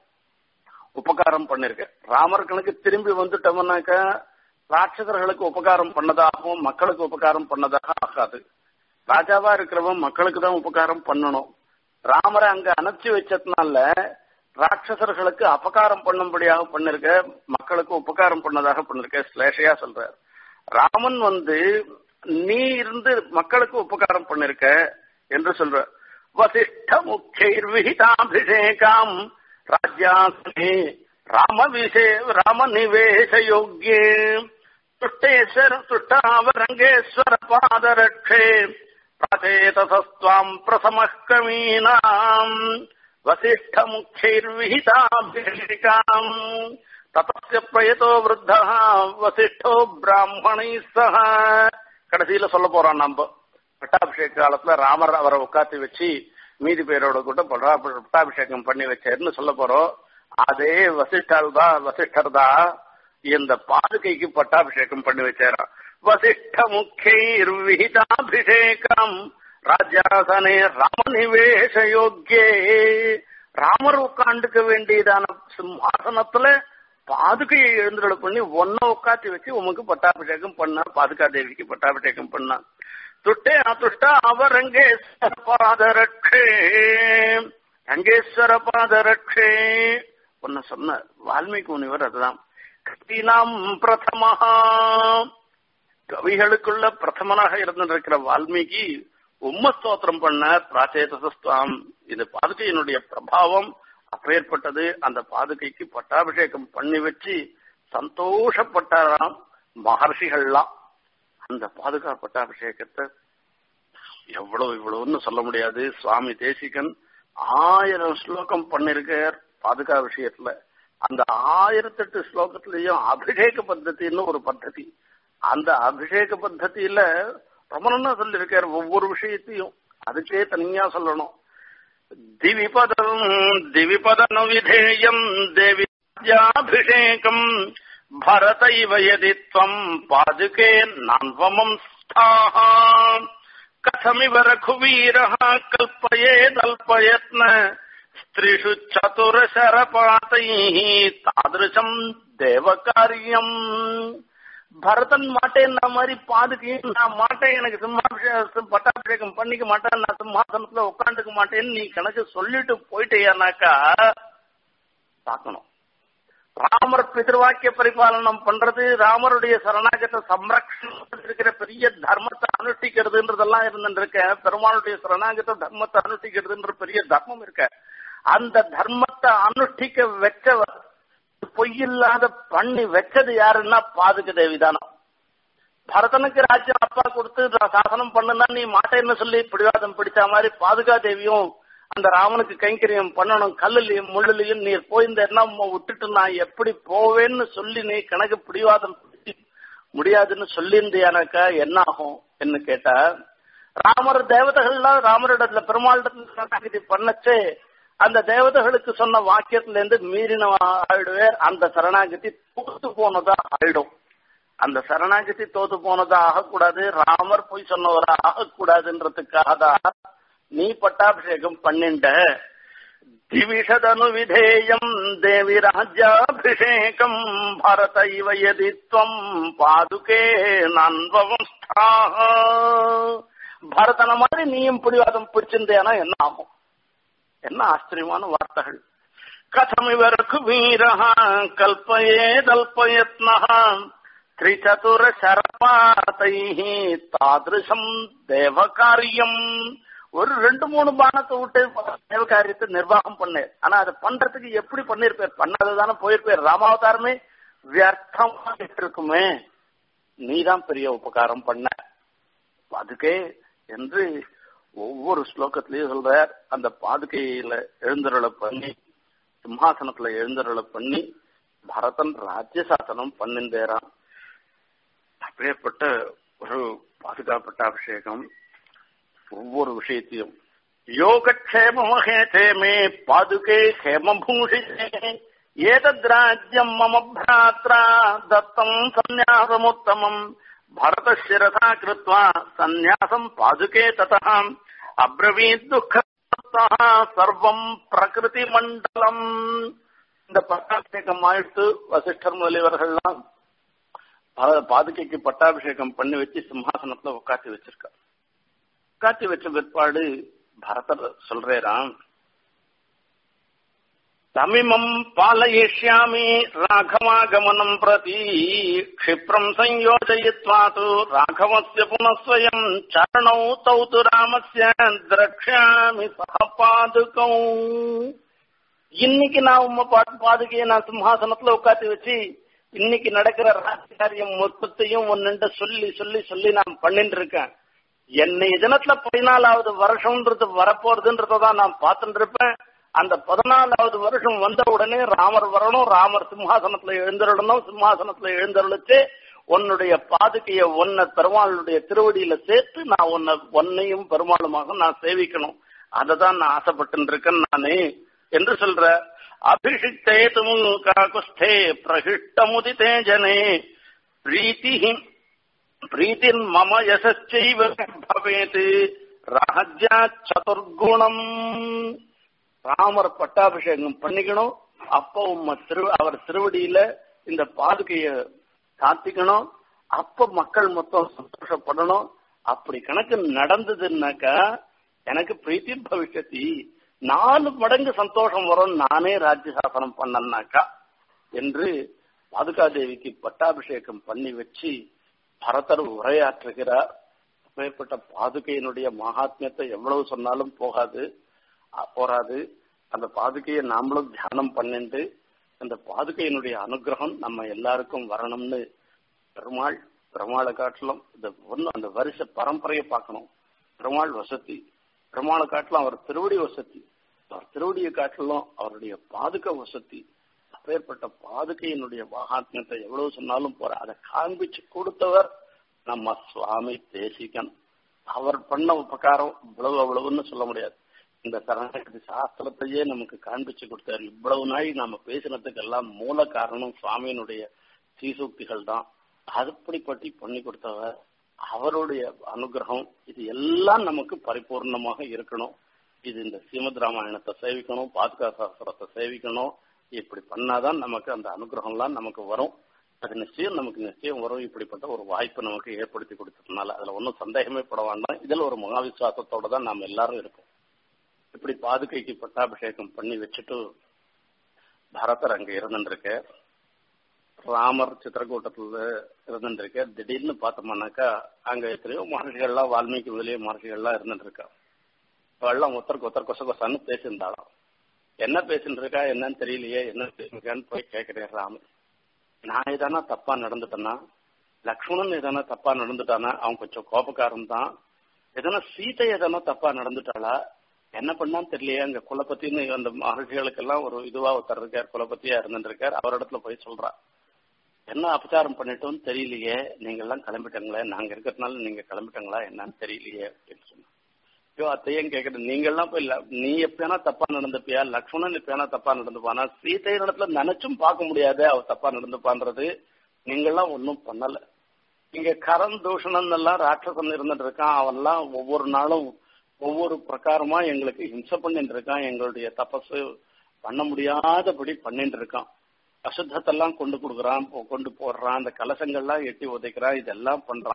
உபகாரம் பண்ணிருக்க ராமர் கணக்கு திரும்பி வந்துட்டோம்னாக்க ராட்சசர்களுக்கு உபகாரம் பண்ணதாகவும் மக்களுக்கு உபகாரம் பண்ணதாக ஆகாது ராஜாவா இருக்கிறவன் மக்களுக்கு தான் உபகாரம் பண்ணணும் ராமரை அங்க அனுப்பிச்சு வச்சதுனால ராட்சசர்களுக்கு அபகாரம் பண்ணும்படியாக பண்ணிருக்க மக்களுக்கு உபகாரம் பண்ணதாக பண்ணிருக்க ஸ்லேஷையா சொல்ற ராமன் வந்து நீ இருந்து மக்களுக்கு உபகாரம் பண்ணிருக்க என்று சொல்ற வசிஷ்ட முக்கியர் விஹிதாபிஷேகாம் ராஜ்யாசனே ராம விஷே ராம நிவேச யோகியே துஷ்டேஸ்வர துஷ்டாவரங்கேஸ்வர பாதரட்சே பிரதேதஸ்வாம் பிரசம கமீனாம் வசிஷ்ட முக்கியர்விஹிதாபிஷேகாம் ததஸ்ய பிரயதோ விருத்தா வசிஷ்டோ பிராமணை சக கடைசியில சொல்ல போறோம் நம்ம பட்டாபிஷேக காலத்துல ராமர் அவரை உட்காத்தி வச்சு மீதி பேரோட கூட பட்டாபிஷேகம் பண்ணி வச்சாருன்னு சொல்ல போறோம் அதே வசிஷ்டர் தான் வசிஷ்டர் தான் இந்த பாதுகைக்கு பட்டாபிஷேகம் பண்ணி வச்சாராம் வசிஷ்ட முக்கியர் விஹிதாபிஷேகம் ராஜாசனே ராமநிவேச யோக்கியே ராமர் உட்காந்துக்க வேண்டியதான சிம்மாசனத்துல பாதுகையை எழுந்துள்ள பண்ணி ஒன்ன உட்காத்தி வச்சு உமக்கு பட்டாபிஷேகம் பண்ண பாதுகா தேவிக்கு பட்டாபிஷேகம் பண்ணா துட்டே அதுஷ்ட அவர் ரங்கேஸ்வர பாதரட்சே ரங்கேஸ்வர பாதரட்சே ஒன்ன சொன்ன வால்மீகி முனிவர் அதுதான் கவினாம் பிரதமஹா கவிகளுக்குள்ள பிரதமனாக இருந்திருக்கிற வால்மீகி உம்ம ஸ்தோத்திரம் பண்ண பிராச்சேதசஸ்துவாம் இது பாதுகையினுடைய பிரபாவம் அப்பேற்பட்டது அந்த பாதுகைக்கு பட்டாபிஷேகம் பண்ணி வச்சு சந்தோஷப்பட்டாராம் மகர்ஷிகள்லாம் அந்த பாதுகா பட்டாபிஷேகத்தை எவ்வளவு இவ்வளவுன்னு சொல்ல முடியாது சுவாமி தேசிகன் ஆயிரம் ஸ்லோகம் பண்ணிருக்கார் பாதுகா விஷயத்துல அந்த ஆயிரத்தெட்டு ஸ்லோகத்திலையும் அபிஷேக பத்தத்தின்னு ஒரு பద్ధதி அந்த அபிஷேக பத்ததியில ரொம்ப நல்லா சொல்லியிருக்கார் ஒவ்வொரு விஷயத்தையும் அதுக்கே தனியா சொல்லணும் திவிபதம் திவிபதனு விதேயம் தேவியாபிஷேகம் பரதைவ யதி त्वम् पादुके नान्वमम् स्थाः कथमिव रघुवीरः कल्पयेदल्पयत्न स्त्रीषु चतुरशरपातैः तादृशम् தேவகாரியம் பரதன் மாட்டேன் நான் மாதிரி பாதுகையும் நான் மாட்டேன் எனக்கு சிம்மாபிஷேகம் பட்டாபிஷேகம் பண்ணிக்க மாட்டேன் நான் சிம்மாசனத்துல உட்காந்துக்க மாட்டேன்னு நீ கணக்கு சொல்லிட்டு போயிட்டேனாக்கா பார்க்கணும் ராமர் பிதிர்வாக்கிய பரிபாலனம் பண்றது ராமருடைய சரணாகத்தை சம்ரக்ஷணம் இருக்கிற பெரிய தர்மத்தை அனுஷ்டிக்கிறதுன்றதெல்லாம் இருந்துருக்க பெருமாளுடைய சரணாகத்தை தர்மத்தை அனுஷ்டிக்கிறதுன்ற பெரிய தர்மம் இருக்க அந்த தர்மத்தை அனுஷ்டிக்க வச்சவர் பொய்யில்லாத பண்ணி வச்சது யாருன்னா பாதுக தேவிதானம் பரதனுக்கு ராஜ்யம் அப்பா கொடுத்து நான் சாசனம் பண்ணுனா நீ மாட்டேன்னு சொல்லி பிடிவாதம் பிடிச்ச மாதிரி பாதுகா தேவியும் அந்த ராமனுக்கு கைங்கரியம் பண்ணணும் கல்லுலயும் முள்ளுலயும் நீர் போய் இந்த எண்ணம் விட்டுட்டு நான் எப்படி போவேன்னு சொல்லி நீ கணக்கு பிடிவாதம் பிடிச்சு முடியாதுன்னு சொல்லியிருந்தியானாக்கா என்ன ஆகும் என்று கேட்டா ராமர் தேவதைகள்லாம் ராமரிடத்துல பெருமாளிடத்துல பண்ணச்சே அந்த தேவதைகளுக்கு சொன்ன வாக்கியத்துல இருந்து மீறின ஆயிடுவேர் அந்த சரணாகதி தோத்து போனதா ஆயிடும் அந்த சரணாகதி தோத்து போனதா ஆகக்கூடாது ராமர் போய் சொன்னவரா ஆகக்கூடாதுன்றதுக்காக தான் நீ பட்டாபிஷேகம் பண்ணிண்ட திவிஷதனு விதேயம் தேவி ராஜ்யாபிஷேகம் பரத இவ யதி त्वम् பாதுகே நன்வம் பரதன மாதிரி நீயும் பிடிவாதம் பிடிச்சிருந்தேனா என்ன ஆகும் என்ன ஆச்சரியமான வார்த்தைகள் கதமிவ ரகுவீரः கல்பயேதல்பயத்னः திரிச்சதுர சரபாதைः தாதிருஷம் தேவகாரியம் ஒரு ரெண்டு மூணு பானத்தை விட்டு தேவகாரியத்தை நிர்வாகம் பண்ணு ஆனா அதை பண்றதுக்கு எப்படி பண்ணிருப்பார் பண்ணாததானே போயிருப்பார் ராமாவதாரமே வியர்த்தமா இருக்குமே நீதான் பெரிய உபகாரம் பண்ண அதுக்கே என்று ஒவ்வொரு ஸ்லோகத்திலையும் சொல்றார் அந்த பாதுகையில எழுந்தருளை பண்ணி சிம்ஹாசனத்துல எழுந்தருளை பண்ணி பரதன் ராஜ்ய சாசனம் பண்ணிந்தேரான் அப்படியேப்பட்ட ஒரு பாதுகாப்பட்ட அபிஷேகம் ஒவ்வொரு விஷயத்தையும் யோகக்ஷேமமஹேதே மே பாதுகே ஹேமபூஷிதே ஏதத்ராஜ்யம் மம பிராத்ரா தத்தம் சந்நியாசமுத்தமம் பரதசிரதா கிருத்வா சந்நியாசம் பாதுகே ததா அப்ரவீத் துக்க சர்வம் பிரகிருதி மண்டலம் இந்த பட்டாபிஷேகம் ஆயிட்டு வசிஷ்டர் முதலியவர்கள்லாம் பாதுகைக்கு பட்டாபிஷேகம் பண்ணி வச்சு சிம்ஹாசனத்துல உட்காத்தி வச்சிருக்கார் உட்காத்தி வச்ச பிற்பாடு பரதர் சொல்றேராம் தமிமம் பாலயிஷ்யாமி ராகவாகமனம் பிரதி क्षिप्रम् संयोजयित्वा तु राघवस्य पुनः स्वयम् चरणौ तौ तु रामस्य द्रक्ष्यामि सह பாதுகௌ இன்னைக்கு நான் உம்ம பாட்டு பாதுகையை நான் சிம்ஹாசனத்துல உட்காத்தி வச்சு இன்னைக்கு நடக்கிற ராஜகாரியம் மொத்தத்தையும் ஒன்னுண்ட சொல்லி சொல்லி சொல்லி நான் பண்ணிட்டு இருக்கேன் என்னை தினத்துல பதினாலாவது வருஷம்ன்றது வரப்போறதுன்றதான் நான் பார்த்துட்டு இருப்பேன் அந்த பதினாலாவது வருஷம் வந்த உடனே ராமர் வரணும் ராமர் சிம்ஹாசனத்துல எழுந்தருளணும் சிம்ஹாசனத்துல எழுந்தருளிச்சு உன்னுடைய பாதுகைய ஒன்ன பெருமாளுடைய திருவடியில சேர்த்து நான் உன்னை ஒன்னையும் பெருமாளுமாக நான் சேவிக்கணும் அதை தான் நான் ஆசைப்பட்டு இருக்கேன் நானே என்று சொல்ற அபிஷிக்தே துமு காகுஸ்தே பிரகிஷ்டமுதிதே ஜனே பிரீத்தி பிரீத்தின் மம யசச்சைவ பவேத் ராஜ்யா சதுர்குணம் ராமர் பட்டாபிஷேகம் பண்ணிக்கணும் அப்போ உம்ம திரு அவர் திருவடியில இந்த பாதுகைய காத்திக்கணும் அப்ப மக்கள் மொத்தம் சந்தோஷப்படணும் அப்படி கணக்கு நடந்ததுன்னாக்கா எனக்கு பிரீத்தி பவிஷ்யத்தி நாலு மடங்கு சந்தோஷம் வரும் நானே ராஜ்ய சாசனம் பண்ணனாக்கா என்று பாதுகாதேவிக்கு பட்டாபிஷேகம் பண்ணி வச்சு பரதர் உரையாற்றுகிறார் மேற்பட்ட பாதுகையினுடைய மகாத்மியத்தை எவ்வளவு சொன்னாலும் போகாது அ- போராது அந்த பாதுகையை நாமளும் தியானம் பண்ணிட்டு அந்த பாதுகையினுடைய அனுகிரகம் நம்ம எல்லாருக்கும் வரணும்னு பெருமாள் பெருமாளை காட்டிலும் இந்த ஒண்ணு அந்த வருஷ பரம்பரையை பார்க்கணும் பெருமாள் வசதி பெருமாளை காட்டிலும் அவர் திருவடி வசதி அவர் திருவடியை காட்டிலும் அவருடைய பாதுக வசதி அப்பேற்பட்ட பாதுகையினுடைய மகாத்மியத்தை எவ்வளவு சொன்னாலும் போற அதை காண்பிச்சு கொடுத்தவர் நம்ம சுவாமி தேசிகன் அவர் பண்ண உபகாரம் இவ்வளவு அவ்வளவுன்னு சொல்ல முடியாது இந்த சரணாகதி சாஸ்திரத்தையே நமக்கு காண்பிச்சு கொடுத்தாரு இவ்வளவு நாள் நாம பேசினதுக்கு எல்லாம் மூல காரணம் சுவாமியினுடைய சீசூக்திகள் தான் அதுபடிப்பட்டி பண்ணி கொடுத்தவர் அவருடைய அனுகிரகம் இது எல்லாம் நமக்கு பரிபூர்ணமாக இருக்கணும் இது இந்த ஸ்ரீமத் ராமாயணத்தை சேவிக்கணும் பாதுகா சாஸ்திரத்தை சேவிக்கணும் இப்படி பண்ணாதான் நமக்கு அந்த அனுகிரகம்லாம் நமக்கு வரும் அது நிச்சயம் நமக்கு நிச்சயம் வரும் இப்படிப்பட்ட ஒரு வாய்ப்பு நமக்கு ஏற்படுத்தி கொடுத்ததுனால அதுல ஒன்றும் சந்தேகமே பட வேண்டாம் இதுல ஒரு மகாவிசுவாசத்தோட தான் நாம் எல்லாரும் இருக்கோம் இப்படி பாதுகைக்கு பட்டாபிஷேகம் பண்ணி வச்சுட்டு பரதர் அங்க இருந்துருக்க ராமர் சித்திரக்கூட்டத்துல இருந்துருக்க திடீர்னு பார்த்தோம்னாக்கா அங்க எத்தனையோ மகர்ஷிகள்லாம் வால்மீகி முதலிய மகர்ஷிகள்லாம் இருந்துட்டு இருக்கா அவெல்லாம் ஒருத்தருக்கு ஒருத்தர் கொச கொசன்னு பேசியிருந்தாலும் என்ன பேசிட்டு இருக்கா என்னன்னு தெரியலையே என்ன பேசிருக்கான்னு போய் கேட்கிறேன் ராமன் நான் எதானா தப்பா நடந்துட்டேன்னா லக்ஷ்மணன் எதனா தப்பா நடந்துட்டானா அவன் கொஞ்சம் கோபக்காரன் தான் எதனா சீதை எதனா தப்பா நடந்துட்டாளா என்ன பண்ணான்னு தெரியலையே அங்க குலப்பத்தின்னு அந்த மகர்ஷிகளுக்கெல்லாம் ஒரு இதுவா ஒருத்தர் இருக்கார் குலப்பத்தியா இருந்துட்டு இருக்கார் அவரிடத்துல போய் சொல்றா என்ன அபச்சாரம் பண்ணிட்டோம்னு தெரியலையே நீங்க எல்லாம் கிளம்பிட்டங்களே நாங்க இருக்கிறதுனால நீங்க கிளம்பிட்டங்களா என்னன்னு தெரியலையே அப்படின்னு சொன்னா ஐயோ அத்தையும் கேக்குறேன் நீங்க எல்லாம் போய் ல- நீ எப்பயானா தப்பா நடந்துப்பியா லக்ஷ்மணன் எப்பயானா தப்பா நடந்துப்பானா சீதை இடத்துல நினைச்சும் பார்க்க முடியாது அவ தப்பா நடந்துப்பான்றது நீங்க எல்லாம் ஒன்னும் பண்ணல இங்க கரண் தூஷணன் எல்லாம் ராட்சசன் இருந்துட்டு இருக்கான் அவன்லாம் ஒவ்வொரு நாளும் ஒவ்வொரு பிரகாரமா எங்களுக்கு ஹிம்சை பண்ணிட்டு இருக்கான் எங்களுடைய தபசு பண்ண முடியாதபடி பண்ணிட்டு இருக்கான் அசுத்தத்தெல்லாம் கொண்டு கொடுக்குறான் கொ- கொண்டு போடுறான் அந்த கலசங்கள்லாம் எட்டி உதைக்கிறான் இதெல்லாம் பண்றான்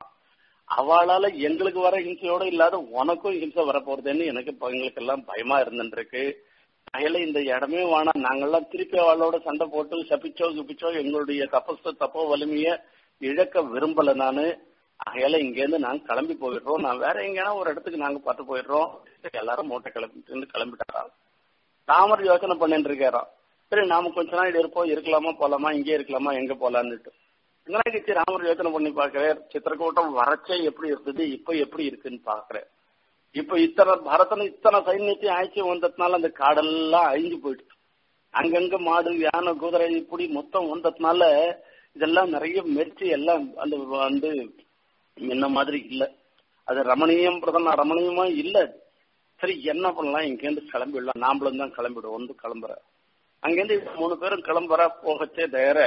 அவளால எங்களுக்கு வர ஹிம்சையோட இல்லாத உனக்கும் ஹிம்சை வரப்போறதுன்னு எனக்கு இப்ப எங்களுக்கு எல்லாம் பயமா இருந்துட்டு இருக்கு அயல இந்த இடமே வேணாம் நாங்கெல்லாம் திருப்பி அவளோட சண்டை போட்டு சபிச்சோ கிப்பிச்சோ எங்களுடைய தபசு தப்போ வலிமைய இழக்க விரும்பல நானு அகையால இங்க இருந்து நாங்க கிளம்பி போயிடுறோம் நான் வேற எங்கேனா ஒரு இடத்துக்கு நாங்க பார்த்து போயிடுறோம் எல்லாரும் மூட்டை கிளம்பிட்டு கிளம்பிட்டாராம் ராமர் யோசனை பண்ணிட்டு இருக்காராம் சரி நாம கொஞ்ச நாள் இருப்போம் இருக்கலாமா போலாமா இங்கே இருக்கலாமா எங்க போலான்னுட்டு கங்கனாகிச்சி ராமர் யோசனை பண்ணி பாக்குறார் சித்திரக்கூட்டம் வரச்சே எப்படி இருந்தது இப்ப எப்படி இருக்குன்னு பாக்குறேன் இப்ப இத்தனை பரதன் இத்தனை சைன்யத்தையும் ஆய்ச்சி வந்ததுனால அந்த காடெல்லாம் அழிஞ்சு போயிடுச்சு அங்கங்க மாடு யானை குதிரை இப்படி மொத்தம் வந்ததுனால இதெல்லாம் நிறைய மெரிச்சு எல்லாம் அந்த வந்து முன்ன மாதிரி இல்ல அது ரமணீயம் பிரதம ரமணீயமா இல்ல சரி என்ன பண்ணலாம் இங்கேருந்து கிளம்பிடலாம் நாமளும் தான் கிளம்பிடுவோம் வந்து கிளம்புற அங்கேருந்து மூணு பேரும் கிளம்புற போகச்சே தயார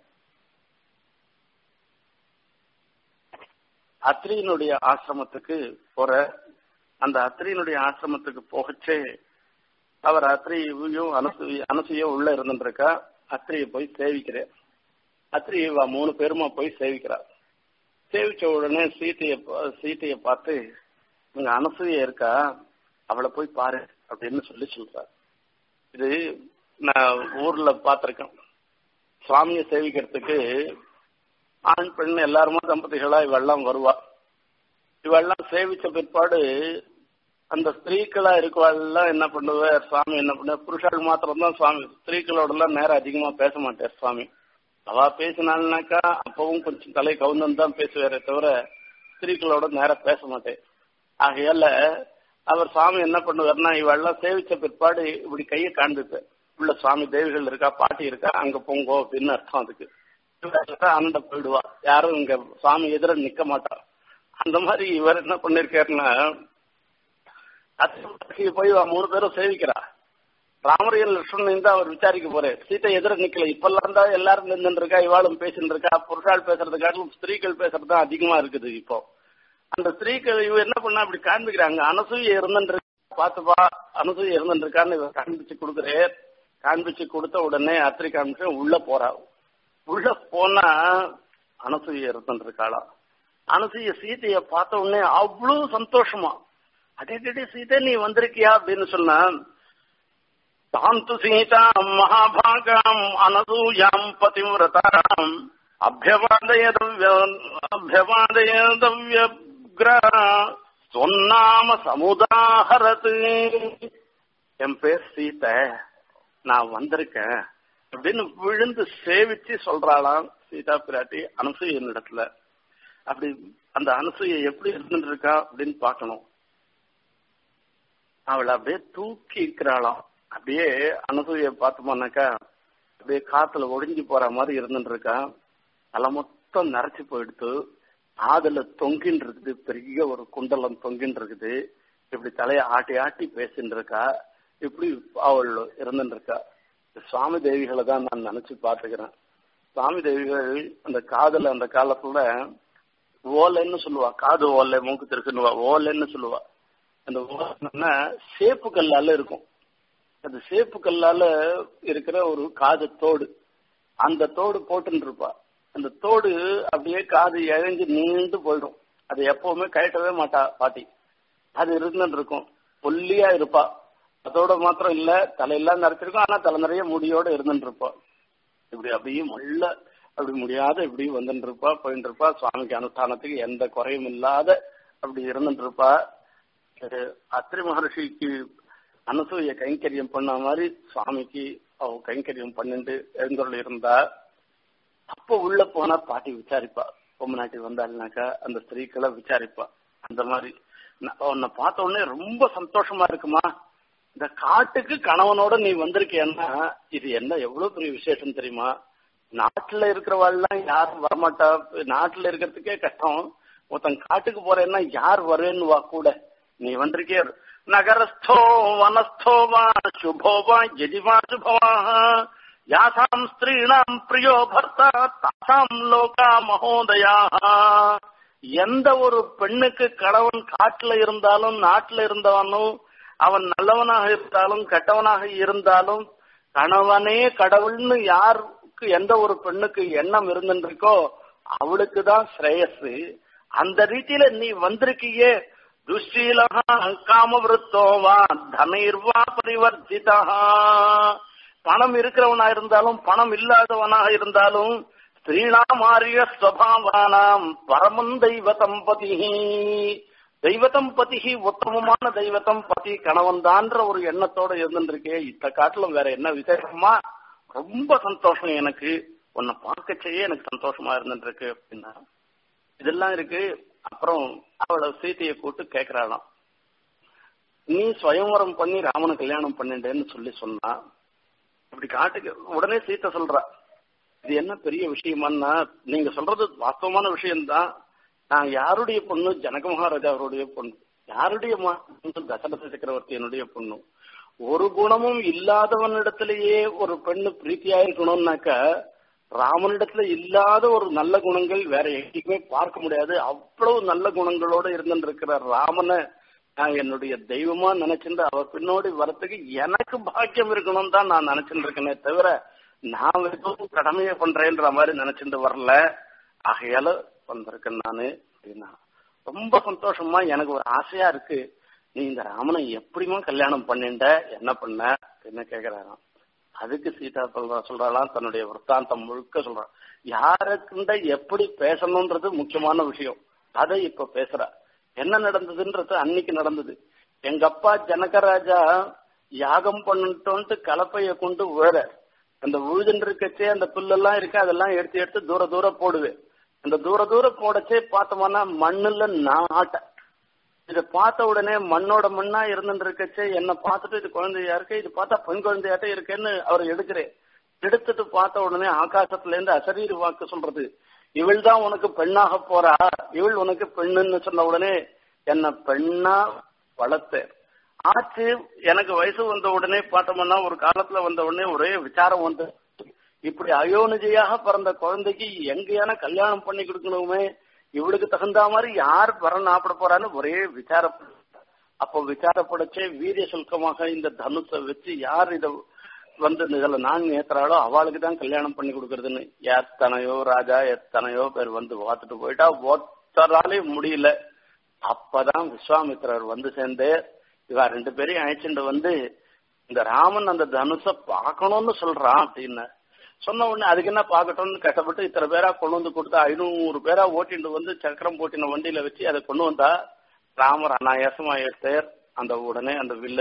அத்ரியினுடைய ஆசிரமத்துக்கு போற அந்த அத்ரியினுடைய ஆசிரமத்துக்கு போகச்சே அவர் அத்ரியும் அனசு அனசையும் உள்ள இருந்துருக்கா அத்ரியை போய் சேவிக்கிறேன் அத்ரி இவ மூணு பேருமா போய் சேவிக்கிறா சேவிச்ச உடனே சீத்தைய பா- சீத்தைய பார்த்து இங்க அனசூய இருக்கா அவளை போய் பாரு அப்படின்னு சொல்லி சொல்றா இது நான் ஊர்ல பார்த்திருக்கேன் சுவாமியை சேவிக்கிறதுக்கு ஆண் பெண் எல்லாருமா தம்பதிகளா இவெல்லாம் வருவா இவெல்லாம் சேவிச்ச பிற்பாடு அந்த ஸ்திரீக்களா இருக்கவாள்லாம் என்ன பண்ணுவார் சுவாமி என்ன பண்ண புருஷாள் மாத்திரம் தான் சுவாமி ஸ்திரீகளோட எல்லாம் நேரம் அதிகமா பேச மாட்டார் சுவாமி அவ பேசினாள்னாக்கா அப்பவும் கொஞ்சம் தலை கவுந்தன் தான் பேசுவாரே தவிர ஸ்திரீகளோட நேரம் பேச மாட்டேன் ஆகையால அவர் சுவாமி என்ன பண்ணுவார்னா இவெல்லாம் சேவிச்ச பிற்பாடு இப்படி கையை காண்பிப்பார் உள்ள சுவாமி தேவிகள் இருக்கா பாட்டி இருக்கா அங்க போங்கோ அப்படின்னு அர்த்தம் அதுக்கு ஆனந்த போயிடுவா யாரும் இங்க சுவாமி எதிர நிக்க மாட்டா அந்த மாதிரி இவர் என்ன பண்ணிருக்காருன்னா அத்திக்கு போய் அவ மூணு பேரும் சேவிக்கிறா ராமரையன் லட்சுமணன் தான் அவர் விசாரிக்க போறாரு சீத்தை எதிர நிக்கல இப்பெல்லாம் தான் எல்லாரும் நின்று இருக்கா இவாளும் பேசிட்டு இருக்கா புருஷால் பேசுறது காட்டிலும் ஸ்திரீகள் பேசுறது தான் அதிகமா இருக்குது இப்போ அந்த ஸ்திரீகள் இவ என்ன பண்ணா அப்படி காண்பிக்கிறாங்க அனசூய இருந்துட்டு பாத்துப்பா அனசூய இருந்துட்டு இருக்கான்னு இவர் காண்பிச்சு கொடுக்குறே காண்பிச்சு கொடுத்த உடனே அத்திரி காமிச்சு உள்ள போறா உள்ள போனா அனசூய இருந்துட்டு இருக்காளாம் அனசூய சீதைய பார்த்த உடனே அவ்வளவு சந்தோஷமா அடே சீதை நீ வந்திருக்கியா அப்படின்னு சொன்னா தாம் து சீதாம் மகாபாகாம் அனசூயாம் பதிவிரதாம் அபியவாதயதவ்ய அபியவாதயதவ்யக்ர சொன்னாம சமுதாகரத்து என் பேர் சீதை நான் வந்திருக்கேன் அப்படின்னு விழுந்து சேவிச்சு சொல்றாளாம் சீதா பிராட்டி அனசூயின் இடத்துல அப்படி அந்த அனசூய எப்படி இருந்துட்டு இருக்கா அப்படின்னு பார்க்கணும் அவளை அப்படியே தூக்கி இருக்கிறாளாம் அப்படியே அனசூய பார்த்தோம்னாக்கா அப்படியே காத்துல ஒடிஞ்சு போற மாதிரி இருந்துட்டு இருக்கா தலை மொத்தம் நரைச்சு போயிடுத்து காதுல தொங்கின்னு இருக்குது பெரிய ஒரு குண்டலம் தொங்கின்னு இருக்குது இப்படி தலையை ஆட்டி ஆட்டி பேசின்னு இருக்கா இப்படி அவள் இருந்துட்டு இருக்கா சுவாமி தேவிகளை தான் நான் நினைச்சு பாத்துக்கிறேன் சுவாமி தேவிகள் அந்த காதுல அந்த காலத்துல ஓலைன்னு சொல்லுவா காது ஓலை மூக்கு திருக்குன்னுவா ஓலைன்னு சொல்லுவா அந்த ஓலைன்னா சேப்பு கல்லால இருக்கும் அந்த சேப்பு கல்லால இருக்கிற ஒரு காது தோடு அந்த தோடு போட்டுன்னு இருப்பா அந்த தோடு அப்படியே காது இழைஞ்சு நீண்டு போயிடும் அது எப்பவுமே கழட்டவே மாட்டா பாட்டி அது இருந்துட்டு இருக்கும் ஒல்லியா இருப்பா அதோட மாத்திரம் இல்ல தலையெல்லாம் நிறைச்சிருக்கும் ஆனா தலை நிறைய முடியோட இருந்துட்டு இருப்பா இப்படி அப்படியே முள்ள அப்படி முடியாத இப்படி வந்துட்டு இருப்பா போயிட்டு இருப்பா சுவாமிக்கு அனுஷ்டானத்துக்கு எந்த குறையும் இல்லாத அப்படி இருந்துட்டு இருப்பா அத்திரி மகர்ஷிக்கு அனசூய கைங்கரியம் பண்ண மாதிரி சுவாமிக்கு அவ கைங்கரியம் பண்ணிட்டு எழுந்தொருள் இருந்தா அப்ப உள்ள போனா பாட்டி விசாரிப்பா பொம்மநாட்டி வந்தாள்னாக்கா அந்த ஸ்திரீக்களை விசாரிப்பா அந்த மாதிரி உன்னை பார்த்த உடனே ரொம்ப சந்தோஷமா இருக்குமா இந்த காட்டுக்கு கணவனோட நீ வந்திருக்கேன்னா இது என்ன எவ்வளவு பெரிய விசேஷம் தெரியுமா நாட்டுல இருக்கிறவாள்லாம் யாரும் வரமாட்டா நாட்டுல இருக்கிறதுக்கே கஷ்டம் ஒருத்தன் காட்டுக்கு போறேன்னா யார் வருவேன்னுவா கூட நீ வந்திருக்கே நகரஸ்தோ வனஸ்தோ வா சுபோ வா எதி வா சுபவா யாசாம் ஸ்திரீணாம் பிரியோ பர்த்தா தாசாம் லோகா மகோதயா எந்த ஒரு பெண்ணுக்கு கணவன் காட்டுல இருந்தாலும் நாட்டுல இருந்தவனும் அவன் நல்லவனாக இருந்தாலும் கெட்டவனாக இருந்தாலும் கணவனே கடவுள்னு யாருக்கு எந்த ஒரு பெண்ணுக்கு எண்ணம் இருந்துருக்கோ அவளுக்கு தான் ஸ்ரேயஸ் அந்த ரீதியில நீ வந்திருக்கியே துஷீலகா காமவிருத்தோவா தனைர்வா பரிவர்த்திதா பணம் இருக்கிறவனா இருந்தாலும் பணம் இல்லாதவனாக இருந்தாலும் ஸ்திரீணாம் ஆரிய ஸ்வபாவானாம் பரமம் தெய்வ தம்பதி தெய்வ தம்பதி உத்தமமான தெய்வத்தம் பதி கணவன் தான்ற ஒரு எண்ணத்தோட இருந்துருக்கே இத்த காட்டிலும் வேற என்ன விசேஷமா ரொம்ப சந்தோஷம் எனக்கு உன்னை பார்க்க செய்ய எனக்கு சந்தோஷமா இருந்துட்டு இருக்கு அப்படின்னா இதெல்லாம் இருக்கு அப்புறம் அவளை சீத்தையை கூட்டு கேக்குறாளாம் நீ சுயம்பரம் பண்ணி ராமனை கல்யாணம் பண்ணிட்டேன்னு சொல்லி சொன்னா இப்படி காட்டுக்கு உடனே சீத்தை சொல்றா இது என்ன பெரிய விஷயமான்னா நீங்க சொல்றது வாஸ்தவமான விஷயம்தான் நான் யாருடைய பொண்ணு ஜனக மகாராஜா அவருடைய பொண்ணு யாருடைய பொண்ணு தசரத சக்கரவர்த்தியனுடைய பொண்ணு ஒரு குணமும் இல்லாதவனிடத்திலேயே ஒரு பெண்ணு பிரீத்தியா இருக்கணும்னாக்க ராமனிடத்துல இல்லாத ஒரு நல்ல குணங்கள் வேற எங்கேயுமே பார்க்க முடியாது அவ்வளவு நல்ல குணங்களோட இருந்துருக்கிற ராமனை நான் என்னுடைய தெய்வமா நினைச்சிருந்து அவர் பின்னோடி வரத்துக்கு எனக்கு பாக்கியம் இருக்கணும் தான் நான் நினைச்சிட்டு இருக்கேனே தவிர நான் எதுவும் கடமையை பண்றேன்ற மாதிரி நினைச்சிட்டு வரல ஆகையால வந்திருக்கேன் நானு அப்படின்னா ரொம்ப சந்தோஷமா எனக்கு ஒரு ஆசையா இருக்கு நீ இந்த ராமனை எப்படிமா கல்யாணம் பண்ணிண்ட என்ன பண்ண என்ன கேக்குறாராம் அதுக்கு சீதா சொல்றா சொல்றாளாம் தன்னுடைய விற்த்தாந்தம் முழுக்க சொல்றான் யாருக்குண்ட எப்படி பேசணும்ன்றது முக்கியமான விஷயம் அதை இப்ப பேசுறா என்ன நடந்ததுன்றது அன்னைக்கு நடந்தது எங்க அப்பா ஜனகராஜா யாகம் பண்ணிட்டோன்ட்டு கலப்பைய கொண்டு விழ அந்த உழுதுன்னு இருக்கச்சே அந்த புல்லெல்லாம் இருக்கு அதெல்லாம் எடுத்து எடுத்து தூர தூரம் போடுவேன் அந்த தூர தூரம் போடச்சே பார்த்தோம்னா மண்ணுல நாட்ட இதை பார்த்த உடனே மண்ணோட மண்ணா இருந்துட்டு இருக்கச்சே என்ன பார்த்துட்டு இது குழந்தையா இருக்கு இது பார்த்தா பெண் குழந்தையாட்ட இருக்கேன்னு அவர் எடுக்கிறேன் எடுத்துட்டு பார்த்த உடனே ஆகாசத்துல இருந்து அசரீர் வாக்கு சொல்றது இவள் தான் உனக்கு பெண்ணாக போறா இவள் உனக்கு பெண்ணுன்னு சொன்ன உடனே என்ன பெண்ணா வளர்த்த ஆச்சு எனக்கு வயசு வந்த உடனே பார்த்தோம்னா ஒரு காலத்துல வந்த உடனே ஒரே விசாரம் வந்து இப்படி அயோனிஜையாக பிறந்த குழந்தைக்கு எங்கேயான கல்யாணம் பண்ணி கொடுக்கணுமே இவளுக்கு தகுந்த மாதிரி யார் வரன் ஆப்பிட போறான்னு ஒரே விசாரப்படு அப்போ விசாரப்படச்சே வீரிய சுல்கமாக இந்த தனுஷை வச்சு யார் இத வந்து இதுல நான் ஏத்துறாளோ அவளுக்கு தான் கல்யாணம் பண்ணி கொடுக்கறதுன்னு எத்தனையோ ராஜா எத்தனையோ பேர் வந்து பார்த்துட்டு போயிட்டா ஒத்தராலையும் முடியல அப்பதான் விஸ்வாமித்திரர் வந்து சேர்ந்து இவ ரெண்டு பேரையும் அழைச்சிட்டு வந்து இந்த ராமன் அந்த தனுஷ பார்க்கணும்னு சொல்றான் அப்படின்னு சொன்ன உடனே அதுக்கு என்ன பார்க்கட்டும்னு கஷ்டப்பட்டு இத்தனை பேரா கொண்டு வந்து கொடுத்தா ஐநூறு பேரா ஓட்டிட்டு வந்து சக்கரம் போட்டின வண்டியில வச்சு அதை கொண்டு வந்தா ராமர் அனாயாசமா எடுத்தார் அந்த உடனே அந்த வில்ல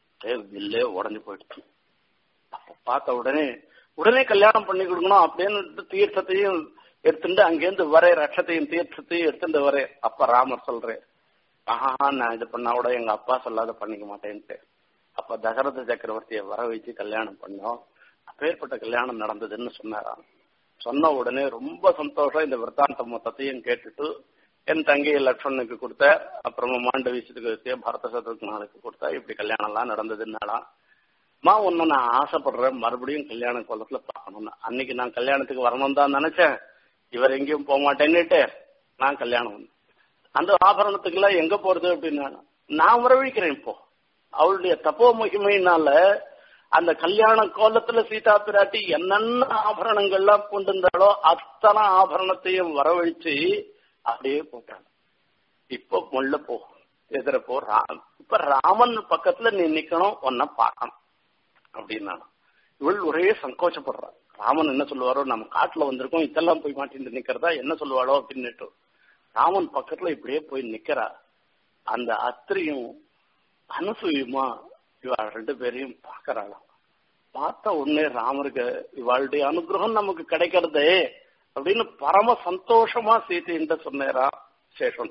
வில்லே உடஞ்சு போயிடுச்சு அப்ப பார்த்த உடனே உடனே கல்யாணம் பண்ணி கொடுக்கணும் அப்படின்னு தீர்த்தத்தையும் எடுத்துட்டு அங்கேருந்து வரே ரட்சத்தையும் தீர்த்தத்தையும் எடுத்துட்டு வரே அப்ப ராமர் சொல்றேன் ஆஹா நான் இது பண்ணா கூட எங்க அப்பா சொல்லாத பண்ணிக்க மாட்டேன்ட்டு அப்ப தசரத சக்கரவர்த்தியை வர வச்சு கல்யாணம் பண்ணோம் அப்பேற்பட்ட கல்யாணம் நடந்ததுன்னு சொன்னாராம் சொன்ன உடனே ரொம்ப சந்தோஷம் இந்த விற்த்தாந்தம் மொத்தத்தையும் கேட்டுட்டு என் தங்கையை லக்ஷ்மணனுக்கு கொடுத்த அப்புறமா மாண்டவி சதுர்த்திய பரத சதுர்த்தினாலுக்கு கொடுத்தா இப்படி கல்யாணம் எல்லாம் நடந்ததுன்னாலாம் மா உன்னை நான் ஆசைப்படுறேன் மறுபடியும் கல்யாண கோலத்துல பார்க்கணும்னு அன்னைக்கு நான் கல்யாணத்துக்கு வரணும் தான் நினைச்சேன் இவர் எங்கேயும் போக மாட்டேன்னுட்டு நான் கல்யாணம் பண்ணேன். அந்த ஆபரணத்துக்கு எல்லாம் எங்க போறது அப்படின்னா நான் வரவழைக்கிறேன் இப்போ அவளுடைய தப்போ மகிமையினால அந்த கல்யாண கோலத்துல சீதா பிராட்டி என்னென்ன ஆபரணங்கள்லாம் கொண்டு இருந்தாலோ அத்தனை ஆபரணத்தையும் வரவழைச்சு அப்படியே போட்டாங்க இப்போ முள்ள போ எதிர போ ராம் இப்ப ராமன் பக்கத்துல நீ நிக்கணும் உன்னை பார்க்கணும் அப்படின்னா இவள் ஒரே சங்கோச்சப்படுறா ராமன் என்ன சொல்லுவாரோ நம்ம காட்டுல வந்திருக்கோம் இதெல்லாம் போய் மாட்டிட்டு நிக்கிறதா என்ன சொல்லுவாளோ அப்படின்னுட்டு ராமன் பக்கத்துல இப்படியே போய் நிக்கிறா அந்த அத்திரியும் அனுசூயுமா இவள் ரெண்டு பேரையும் பாக்குறாளாம் பார்த்த உடனே ராமருக்கு இவாளுடைய அனுகிரகம் நமக்கு கிடைக்கிறதே அப்படின்னு பரம சந்தோஷமா சீதைன்ட்டு சொன்னேரா சேஷம்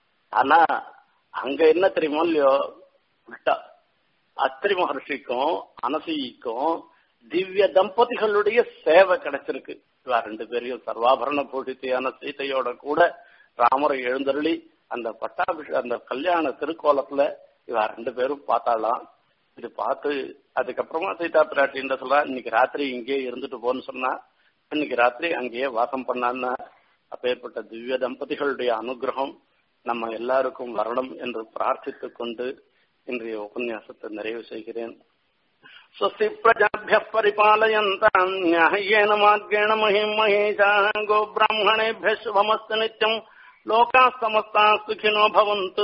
ஆனா அங்க என்ன தெரியுமோ இல்லையோ உல்டா அத்திரி மகர்ஷிக்கும் அனசூயிக்கும் திவ்ய தம்பதிகளுடைய சேவை கிடைச்சிருக்கு இவா ரெண்டு பேரையும் சர்வாபரண பூஷித்தியான சீதையோட கூட ராமரை எழுந்தருளி அந்த பட்டாபிஷ அந்த கல்யாண திருக்கோலத்துல இவா ரெண்டு பேரும் பார்த்தாலாம் இது பார்த்து அதுக்கப்புறமா சீதா பிராட்டின்ற சொல்றா இன்னைக்கு ராத்திரி இங்கேயே இருந்துட்டு போன்னு சொன்னா இன்னைக்கு ராத்திரி அங்கேயே வாசம் பண்ணான்னா அப்பேற்பட்ட திவ்ய தம்பதிகளுடைய அனுகிரகம் நம்ம எல்லாருக்கும் வரணும் என்று பிரார்த்தித்துக் கொண்டு இன்றைய உபன்யாசத்தை நிறைவு செய்கிறேன் स्वस्ति प्रजाभ्यः परिपालयन्ताम् न्याय्येन मार्गेण महिम् महेशाः गोब्राह्मणेभ्यः शुभमस्तु नित्यम् लोकाः समस्ताः सुखिनो भवन्तु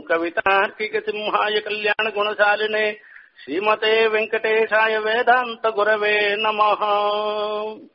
कवितार्किकसिंहाय कल्याणगुणशालिने श्रीमते वेङ्कटेशाय वेदान्तगुरवे नमः